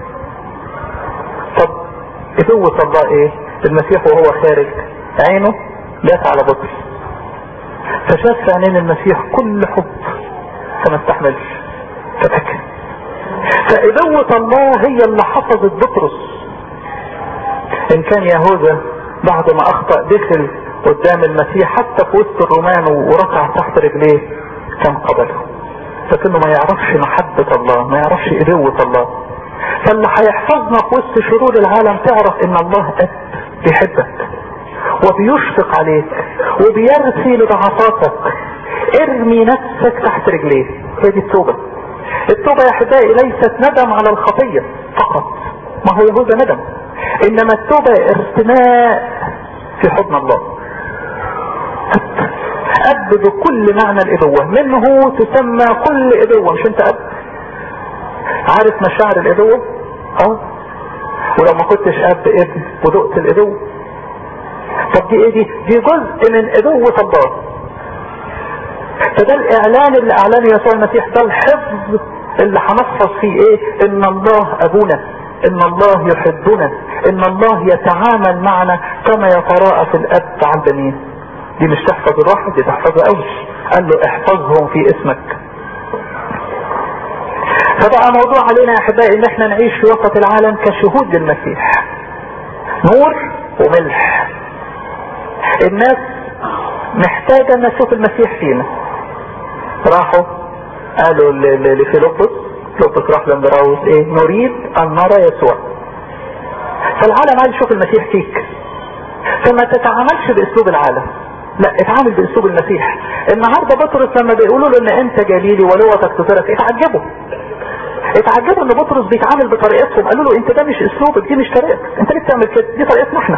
طب قوة الله ايه المسيح وهو خارج عينه جات على بطرس فشاف في عينين المسيح كل حب فما استحملش فبكى فقوة الله هي اللي حفظت بطرس ان كان يهوذا بعد ما اخطأ دخل قدام المسيح حتى في وسط الرومان وركع تحت رجليه كان قبله لكنه ما يعرفش محبة الله ما يعرفش قوة الله فاللي هيحفظنا في وسط شرور العالم تعرف ان الله اب بيحبك وبيشفق عليك وبيرثي لضعفاتك ارمي نفسك تحت رجليه هي دي التوبة التوبة يا احبائي ليست ندم على الخطية فقط ما هو يهوذا ندم انما التوبة ارتماء في حضن الله اب بكل معنى الابوة منه تسمى كل ابوة مش انت اب عارف مشاعر الابوة اه ولو ما كنتش اب ابن ودقت الابوة طب دي ايه دي دي جزء من ابوة الله فده الاعلان اللي اعلنه يسوع المسيح ده الحفظ اللي هنحفظ فيه ايه ان الله ابونا ان الله يحبنا ان الله يتعامل معنا كما يتراءى في الاب عن بنين دي مش تحفظ الواحد دي تحفظها قوي قال له احفظهم في اسمك فبقى موضوع علينا يا احبائي ان احنا نعيش في وسط العالم كشهود للمسيح نور وملح الناس محتاجة ان تشوف المسيح فينا راحوا قالوا لفيلبس فيلبس راح لمبراوس ايه نريد ان نرى يسوع فالعالم عايز يشوف المسيح فيك فما تتعاملش باسلوب العالم لا اتعامل باسلوب المسيح النهارده بطرس لما بيقولوا له ان انت جليلي ولغتك تزرك اتعجبوا اتعجبوا ان بطرس بيتعامل بطريقتهم قالوا له انت ده مش اسلوبك دي مش طريقتك انت ليه بتعمل كده دي طريقتنا احنا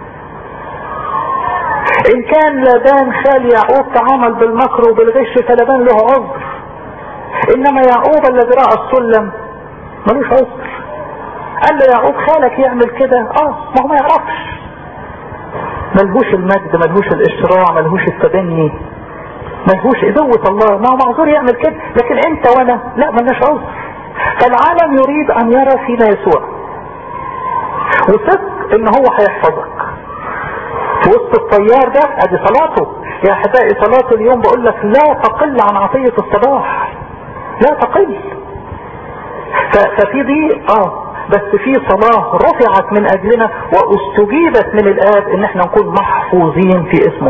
ان كان لابان خال يعقوب تعامل بالمكر وبالغش فلابان له عذر انما يعقوب الذي راى السلم ملوش عذر قال له يعقوب خالك يعمل كده اه ما هو ما يعرفش ملهوش المجد ملهوش الاشراع ملهوش التبني ملهوش قوة الله ما هو معذور يعمل كده لكن انت وانا لا ملناش عذر فالعالم يريد ان يرى فينا يسوع وثق ان هو هيحفظك في وسط الطيار ده ادي صلاته يا احبائي صلاة اليوم بقول لك لا تقل عن عطية الصباح لا تقل ففي دي اه بس في صلاة رفعت من اجلنا واستجيبت من الاب ان احنا نكون محفوظين في اسمه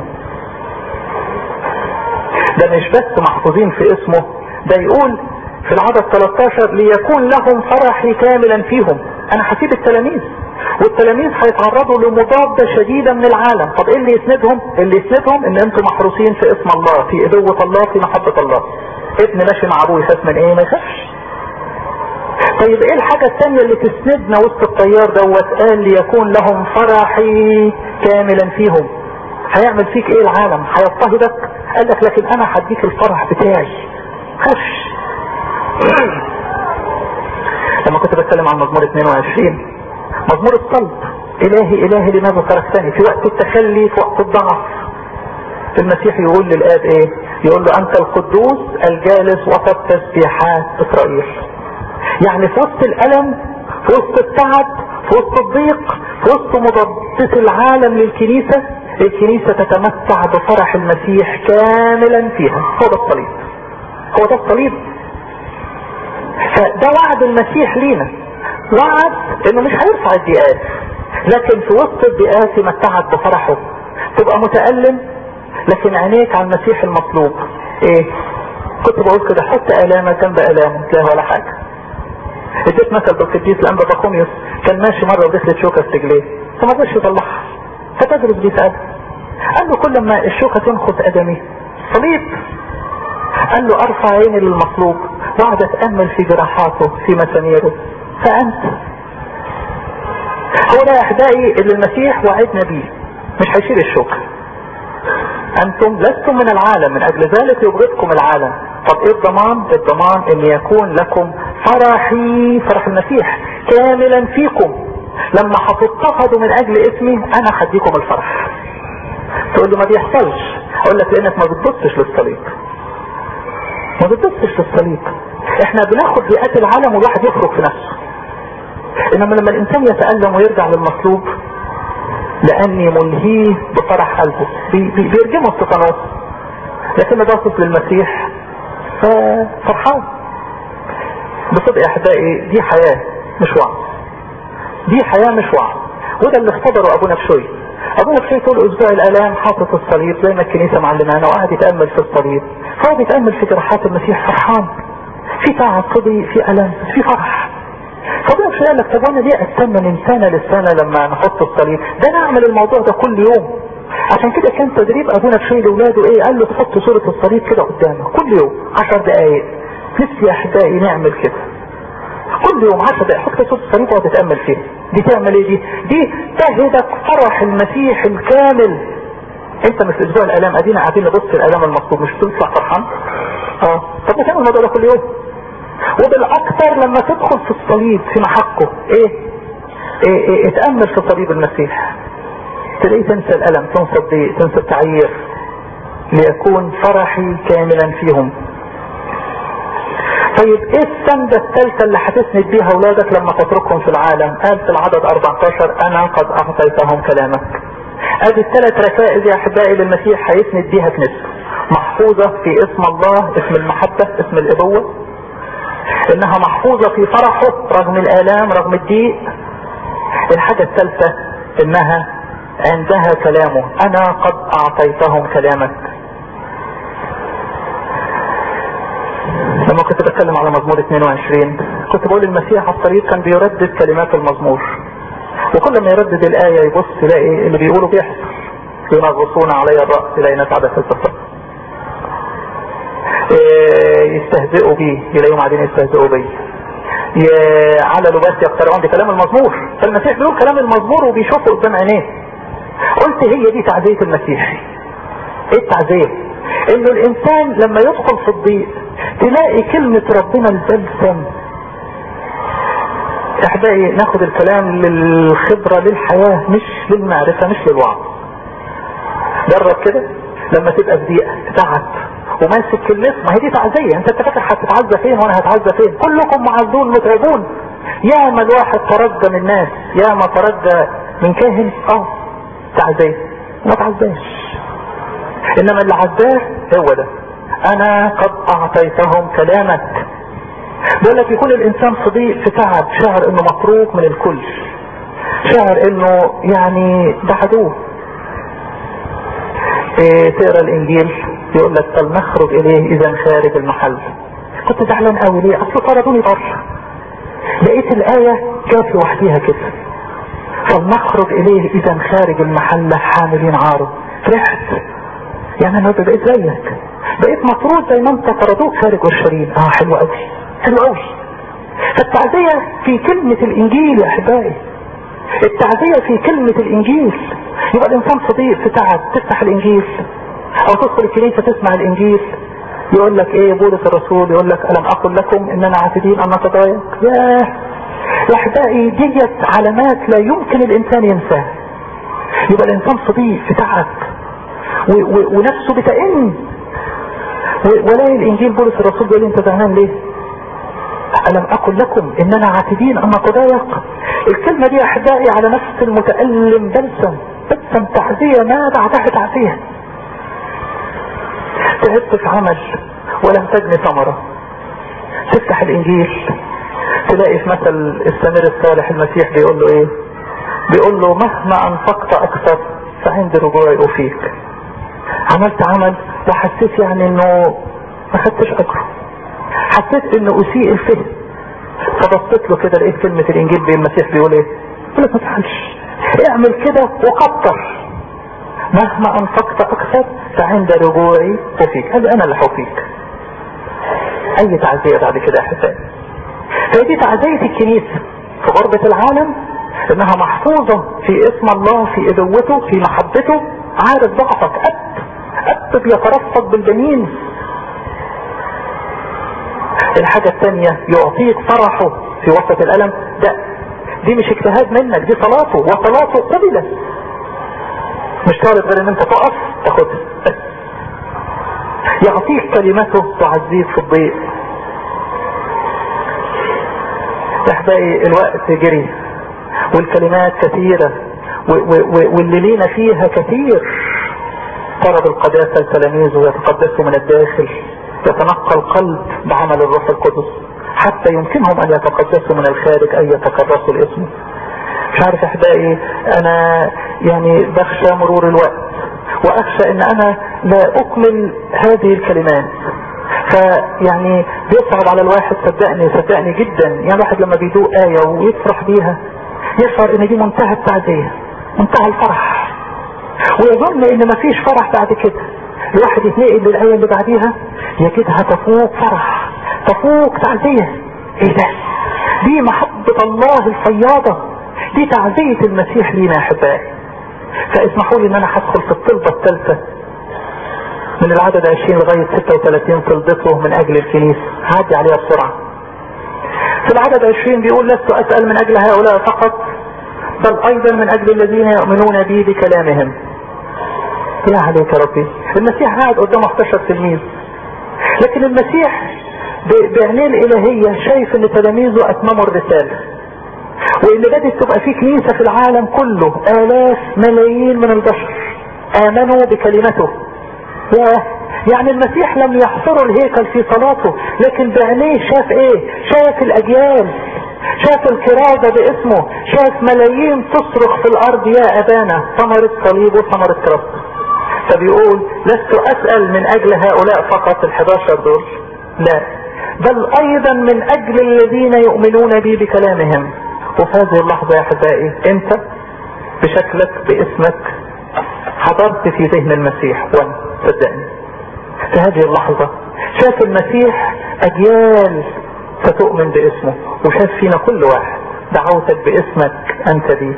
ده مش بس محفوظين في اسمه ده يقول في العدد 13 ليكون لهم فرحي كاملا فيهم انا هسيب التلاميذ والتلاميذ هيتعرضوا لمضادة شديدة من العالم طب ايه اللي يسندهم اللي يسندهم ان انتم محروسين في اسم الله في قوة الله في محبة الله ابن ماشي مع ابوه يخاف من ايه ما يخافش طيب ايه الحاجة الثانية اللي تسندنا وسط الطيار دوت قال ليكون لهم فرحي كاملا فيهم هيعمل فيك ايه العالم هيضطهدك قال لك لكن انا هديك الفرح بتاعي خش لما كنت بتكلم عن مزمور 22 مزمور الصلب الهي الهي لماذا تركتني في وقت التخلي في وقت الضعف المسيح يقول للآب ايه يقول له انت القدوس الجالس وسط تسبيحات اسرائيل يعني في وسط الالم في وسط التعب في وسط الضيق في وسط مضادة العالم للكنيسة الكنيسة تتمتع بفرح المسيح كاملا فيها هو ده الصليب هو ده الصليب فده وعد المسيح لينا وعد انه مش هيرفع الضيقات لكن في وسط الضيقات يمتعك بفرحه تبقى متألم لكن عينيك على المسيح المطلوب ايه كنت بقول كده حط الامك جنب الامه تلاقي ولا حاجه اديت مثل بالقديس الانبا باكوميوس كان ماشي مره ودخلت شوكه في رجليه فما قدرش يطلعها فتدرس بيسأله قال له كل ما الشوكه تنخط ادمي صليب قال له ارفع عيني للمطلوب واقعد اتامل في جراحاته في مساميره فانت هو ده يا احبائي اللي المسيح وعدنا بيه مش هيشيل الشوكه انتم لستم من العالم من اجل ذلك يبغضكم العالم طب ايه الضمان الضمان ان يكون لكم فرحي فرح المسيح كاملا فيكم لما هتضطهدوا من اجل اسمي انا هديكم الفرح تقول لي ما بيحصلش اقول لك لانك ما بتبصش للصليب ما بتبصش للصليب احنا بناخد بيئات العالم والواحد يخرج في نفسه انما لما الانسان يتألم ويرجع للمطلوب لاني ملهيه بفرح قلبه بي بي بيرجمه استفانوس لكن باصص للمسيح ففرحان بصدق يا احبائي دي حياة مش وعظ دي حياة مش وعظ وده اللي اختبره ابونا بشوي ابونا بشوي طول اسبوع الالام حاطط الصليب زي ما الكنيسة معلمانا وقاعد يتأمل في الصليب فهو بيتأمل في جراحات المسيح فرحان في تعب قضي في الم في فرح فابونا بشوي قال لك طب وانا ليه استنى من سنة للسنة لما نحط الصليب ده نعمل الموضوع ده كل يوم عشان كده كان تدريب ابونا بشوي لاولاده ايه قال له تحط صورة الصليب كده قدامك كل يوم 10 دقايق نفسي يا احبائي نعمل كده كل يوم 10 دقايق حط صورة الصليب وقعد تتامل فيها دي تعمل ايه دي دي تهدك فرح المسيح الكامل انت مش اسبوع الالام ادينا قاعدين نبص الالام المطلوب مش تطلع فرحان اه طب ما تعمل الموضوع ده كل يوم وبالاكثر لما تدخل في الصليب في محقه ايه, إيه, إيه اتأمل في صليب المسيح تلاقيه تنسى الألم تنسى الضيق تنسى التعيير ليكون فرحي كاملا فيهم طيب ايه السندة الثالثة اللي هتسند بيها اولادك لما تتركهم في العالم قال في العدد 14 انا قد اعطيتهم كلامك ادي الثلاث ركائز يا احبائي للمسيح هيسند بيها كنيسته محفوظة في اسم الله اسم المحبة اسم الابوة انها محفوظة في فرحه رغم الالام رغم الضيق الحاجة الثالثة انها عندها كلامه انا قد اعطيتهم كلامك لما كنت بتكلم على مزمور 22 كنت بقول المسيح على الطريق كان بيردد كلمات المزمور وكل ما يردد الآية يبص يلاقي اللي بيقوله بيحصل ينغصون علي الرأس لا ينتعب في الصفر يستهزئوا بي يلاقيهم قاعدين يستهزئوا بي على لباس يقترعون دي كلام المزمور فالمسيح بيقول كلام المزمور وبيشوفه قدام عينيه قلت هي دي تعزية المسيح ايه التعزية انه الانسان لما يدخل في الضيق تلاقي كلمة ربنا البلسم احبائي ناخد الكلام للخبرة للحياة مش للمعرفة مش للوعظ جرب كده لما تبقى في ضيقة تعب وماسك كلمة ما هي دي تعزية انت فاكر هتتعزى فين وانا هتعزى فين كلكم معزون متعبون يا ما الواحد ترجى من الناس يا ما ترجى من كاهن اه تعزيه ما تعزاش انما اللي عزاه هو ده انا قد اعطيتهم كلامك بيقول لك يكون الانسان في ضيق في تعب شعر انه متروك من الكل شعر انه يعني بعدوه إيه تقرا الانجيل يقول لك فلنخرج اليه اذا خارج المحل كنت زعلان قوي ليه اصل طردوني بره لقيت الايه جات لوحديها كده فلنخرج اليه اذا خارج المحل حاملين عاره فرحت يعني انا بقيت زيك بقيت مطرود زي ما انت طردوك خارج اورشليم اه حلو قوي حلو قوي فالتعزية في كلمة الانجيل يا احبائي التعزية في كلمة الانجيل يبقى الانسان صديق في تعب تفتح الانجيل او تدخل الكنيسة تسمع الانجيل يقول لك ايه بولس الرسول يقول لك الم اقل لكم اننا عاتدين ان نتضايق ياه يا احبائي ديت علامات لا يمكن الانسان ينساها يبقى الانسان صديق في تعب ونفسه بتئن ولاقي الانجيل بولس الرسول بيقول انت زعلان ليه ألم أقل لكم إننا عاتدين أما تضايق الكلمة دي أحبائي على نفس المتألم بلسم بلسم تعزية ما بعدها تعزية تعبت في عمل ولم تجني ثمرة تفتح الإنجيل تلاقي في مثل السمير الصالح المسيح بيقول له إيه بيقول له مهما أنفقت أكثر فعند رجوعي أفيك عملت عمل وحسيت يعني انه ما خدتش اجره حسيت انه اسيء الفهم فبصيت له كده لقيت كلمة الانجيل بين المسيح بيقول ايه يقول لك ما تفعلش اعمل كده وكتر مهما انفقت اكثر فعند رجوعي افيك قال انا اللي حوفيك اي تعزية بعد كده يا حسين هي دي تعزية الكنيسة في غربة العالم انها محفوظة في اسم الله في ابوته في محبته عارف ضعفك اب اب بيترفض بالجميل الحاجة الثانية يعطيك فرحه في وسط الالم ده دي مش اجتهاد منك دي صلاته وصلاته قبلت مش طالب غير ان انت تقف تاخدها يعطيك كلمته تعزيك في الضيق احبائي الوقت جري والكلمات كثيرة واللي لينا فيها كثير طلب القداسة لتلاميذه يتقدسوا من الداخل يتنقى القلب بعمل الروح القدس حتى يمكنهم ان يتقدسوا من الخارج ان يتكرسوا لاسمه مش عارف احبائي انا يعني بخشى مرور الوقت واخشى ان انا لا اكمل هذه الكلمات فيعني بيصعب على الواحد صدقني صدقني جدا يعني الواحد لما بيدوق آية ويفرح بيها يشعر ان دي منتهى التعزية منتهى الفرح ويظن ان مفيش فرح بعد كده الواحد يتنقل للآية اللي بعديها يجدها تفوق فرح تفوق تعزية ايه ده دي محبة الله الفياضة دي تعزية المسيح لينا يا احبائي فاسمحوا لي ان انا هدخل في الطلبة الثالثة من العدد 20 لغاية 36 طلبته من اجل الكنيسة هعدي عليها بسرعة في العدد 20 بيقول لست اسأل من اجل هؤلاء فقط بل ايضا من اجل الذين يؤمنون بي بكلامهم يا عليك يا ربي المسيح قاعد قدام 11 تلميذ لكن المسيح بعينيه الالهية شايف ان تلاميذه اتمموا الرسالة وان بدأت تبقى في كنيسة في العالم كله الاف ملايين من البشر امنوا بكلمته ياه يعني المسيح لم يحصروا الهيكل في صلاته لكن بعينيه شاف ايه شاف الاجيال شاف الكرازة باسمه شاف ملايين تصرخ في الارض يا ابانا ثمرة صليب وثمرة كراسته فبيقول لست اسأل من اجل هؤلاء فقط الحداشر دول لا بل ايضا من اجل الذين يؤمنون بي بكلامهم وفي هذه اللحظة يا احبائي انت بشكلك باسمك حضرت في ذهن المسيح وانا صدقني في هذه اللحظة شاف المسيح اجيال ستؤمن باسمه وشاف فينا كل واحد دعوتك باسمك انت دي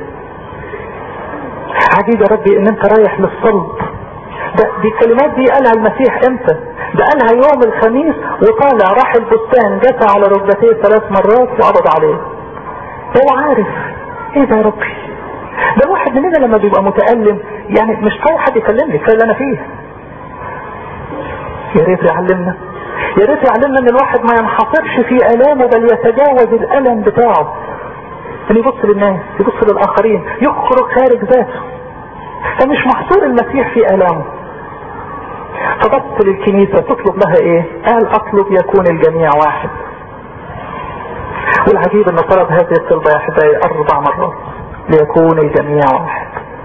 عجيب يا ربي ان انت رايح للصلب ده دي الكلمات دي قالها المسيح امتى ده قالها يوم الخميس وطالع راح البستان جثى على ركبتيه ثلاث مرات وقبض عليه هو عارف ايه ده يا ربي ده الواحد مننا لما بيبقى متألم يعني مش طايق حد يكلمني كفايه اللي انا فيه يا ريت يعلمنا يا ريت يعلمنا ان الواحد ما ينحصرش في الامه بل يتجاوز الالم بتاعه ان يبص للناس يبص للاخرين يخرج خارج ذاته فمش محصور المسيح في الامه فبص للكنيسة تطلب لها ايه قال اطلب يكون الجميع واحد والعجيب ان طلب هذه الطلبة يا احبائي اربع مرات ليكون الجميع واحد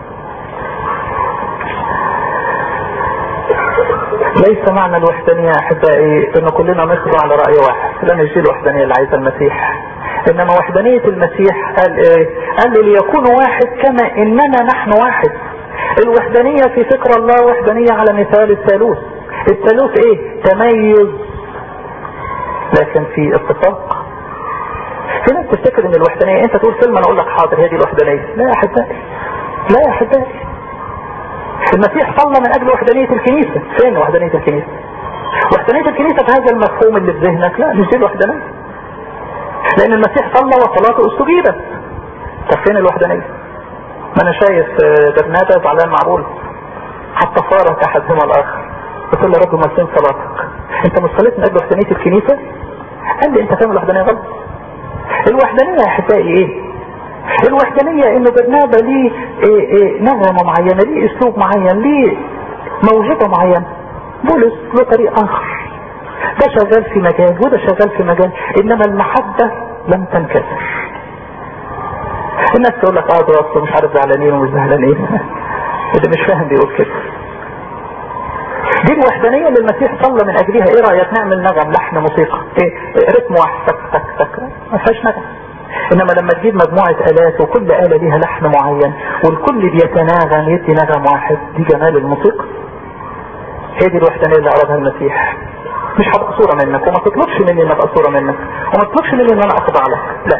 ليس معنى الوحدانية يا احبائي ان كلنا نخضع على رأي واحد لا مش دي الوحدانية اللي عايزها المسيح انما وحدانية المسيح قال ايه قال له ليكون واحد كما اننا نحن واحد الوحدانية في فكر الله وحدانية على مثال الثالوث الثالوث ايه تميز لكن في اتفاق في ناس تفتكر ان الوحدانية انت تقول كلمة انا اقول لك حاضر هي دي الوحدانية لا يا احبائي لا يا احبائي المسيح صلى من اجل وحدانية الكنيسة فين وحدانية الكنيسة وحدانية الكنيسة في هذا المفهوم اللي في ذهنك لا مش دي الوحدانية لان المسيح صلى وصلاته استجيبت طب فين الوحدانية ما انا شايف برنابا زعلان مع بولس حتى فارق احدهما الاخر قلت له يا رب ما فين صلاتك انت مش صليت من اجل وحدانية الكنيسة قال لي انت فاهم الوحدانية غلط الوحدانية يا احبائي ايه الوحدانية انه برنابا ليه إيه إيه نغمة معينة ليه اسلوب معين ليه موهبة معينة بولس له طريق اخر ده شغال في مجال وده شغال في مجال انما المحبة لم تنكسر الناس تقول لك اه ده اصله مش عارف زعلانين ومش زعلانين اللي مش فاهم بيقول كده دي الوحدانية اللي المسيح صلى من اجلها ايه رأيك نعمل نغم لحن موسيقى ايه رتم واحد تك تك تك ما فيهاش نغم انما لما تجيب مجموعة الات وكل آلة ليها لحن معين والكل بيتناغم يدي نغم واحد دي جمال الموسيقى هي دي الوحدانية اللي أرادها المسيح مش هبقى صورة منك وما تطلبش مني ان ابقى صورة منك وما تطلبش مني ان انا اخضع لك لا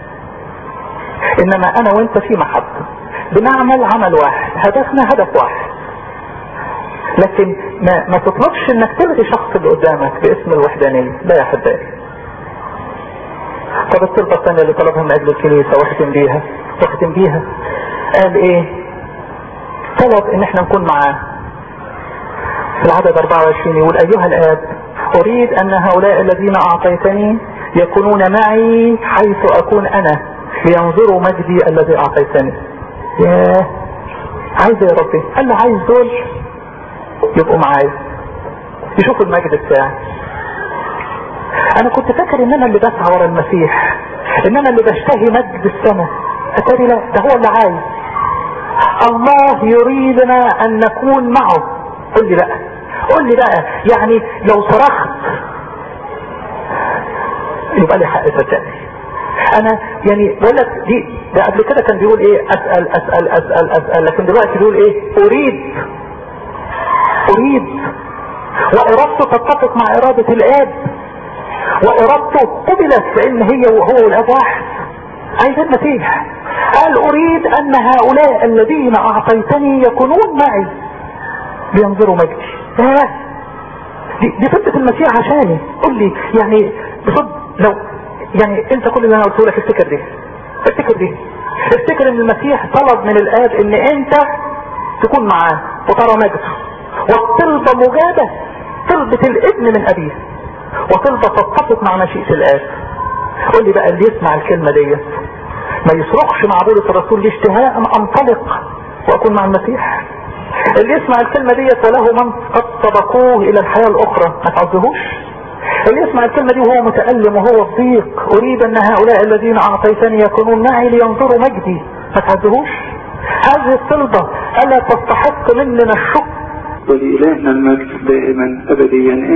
انما انا وانت في محبة بنعمل عمل واحد هدفنا هدف واحد لكن ما, ما تطلبش انك تلغي شخص اللي قدامك باسم الوحدانية لا يا حبايبي طب الطلبة الثانية اللي طلبها من اجل الكنيسة واختم بيها واختم بيها قال ايه طلب ان احنا نكون معاه في العدد 24 يقول ايها الاب اريد ان هؤلاء الذين اعطيتني يكونون معي حيث اكون انا لينظروا مجدي الذي اعطيتني ياه عايز يا ربي قال له عايز دول يبقوا معايا يشوفوا المجد بتاعي انا كنت فاكر ان انا اللي بسعى ورا المسيح ان انا اللي بشتهي مجد السماء اتاري لا ده هو اللي عايز الله يريدنا ان نكون معه قل لي بقى قل لي بقى يعني لو صرخت يبقى لي حق صدقني انا يعني بقول لك دي ده قبل كده كان بيقول ايه اسال اسال اسال اسال لكن دلوقتي بيقول ايه اريد اريد وارادته تتفق مع ارادة الاب وارادته قبلت لان هي وهو والاب واحد عايز المسيح قال اريد ان هؤلاء الذين اعطيتني يكونون معي لينظروا مجدي دي, دي فكرة المسيح عشاني قل لي يعني بصد لو يعني انت كل اللي انا قلته لك افتكر دي افتكر دي افتكر ان المسيح طلب من الاب ان انت تكون معاه وترى مجده والطلبة مجابة طلبة الابن من ابيه وطلبة تتفق مع مشيئة الاب قول لي بقى اللي يسمع الكلمة ديت ما يصرخش مع بولس الرسول لاشتهاء انطلق واكون مع المسيح اللي يسمع الكلمة ديت وله من قد سبقوه الى الحياة الاخرى ما تعذبوش اللي يسمع الكلمة دي وهو متألم وهو في ضيق اريد ان هؤلاء الذين اعطيتني يكونون معي لينظروا مجدي ما تعذبوش هذه الطلبة الا تستحق مننا الشكر ولإلهنا المجد دائما أبديا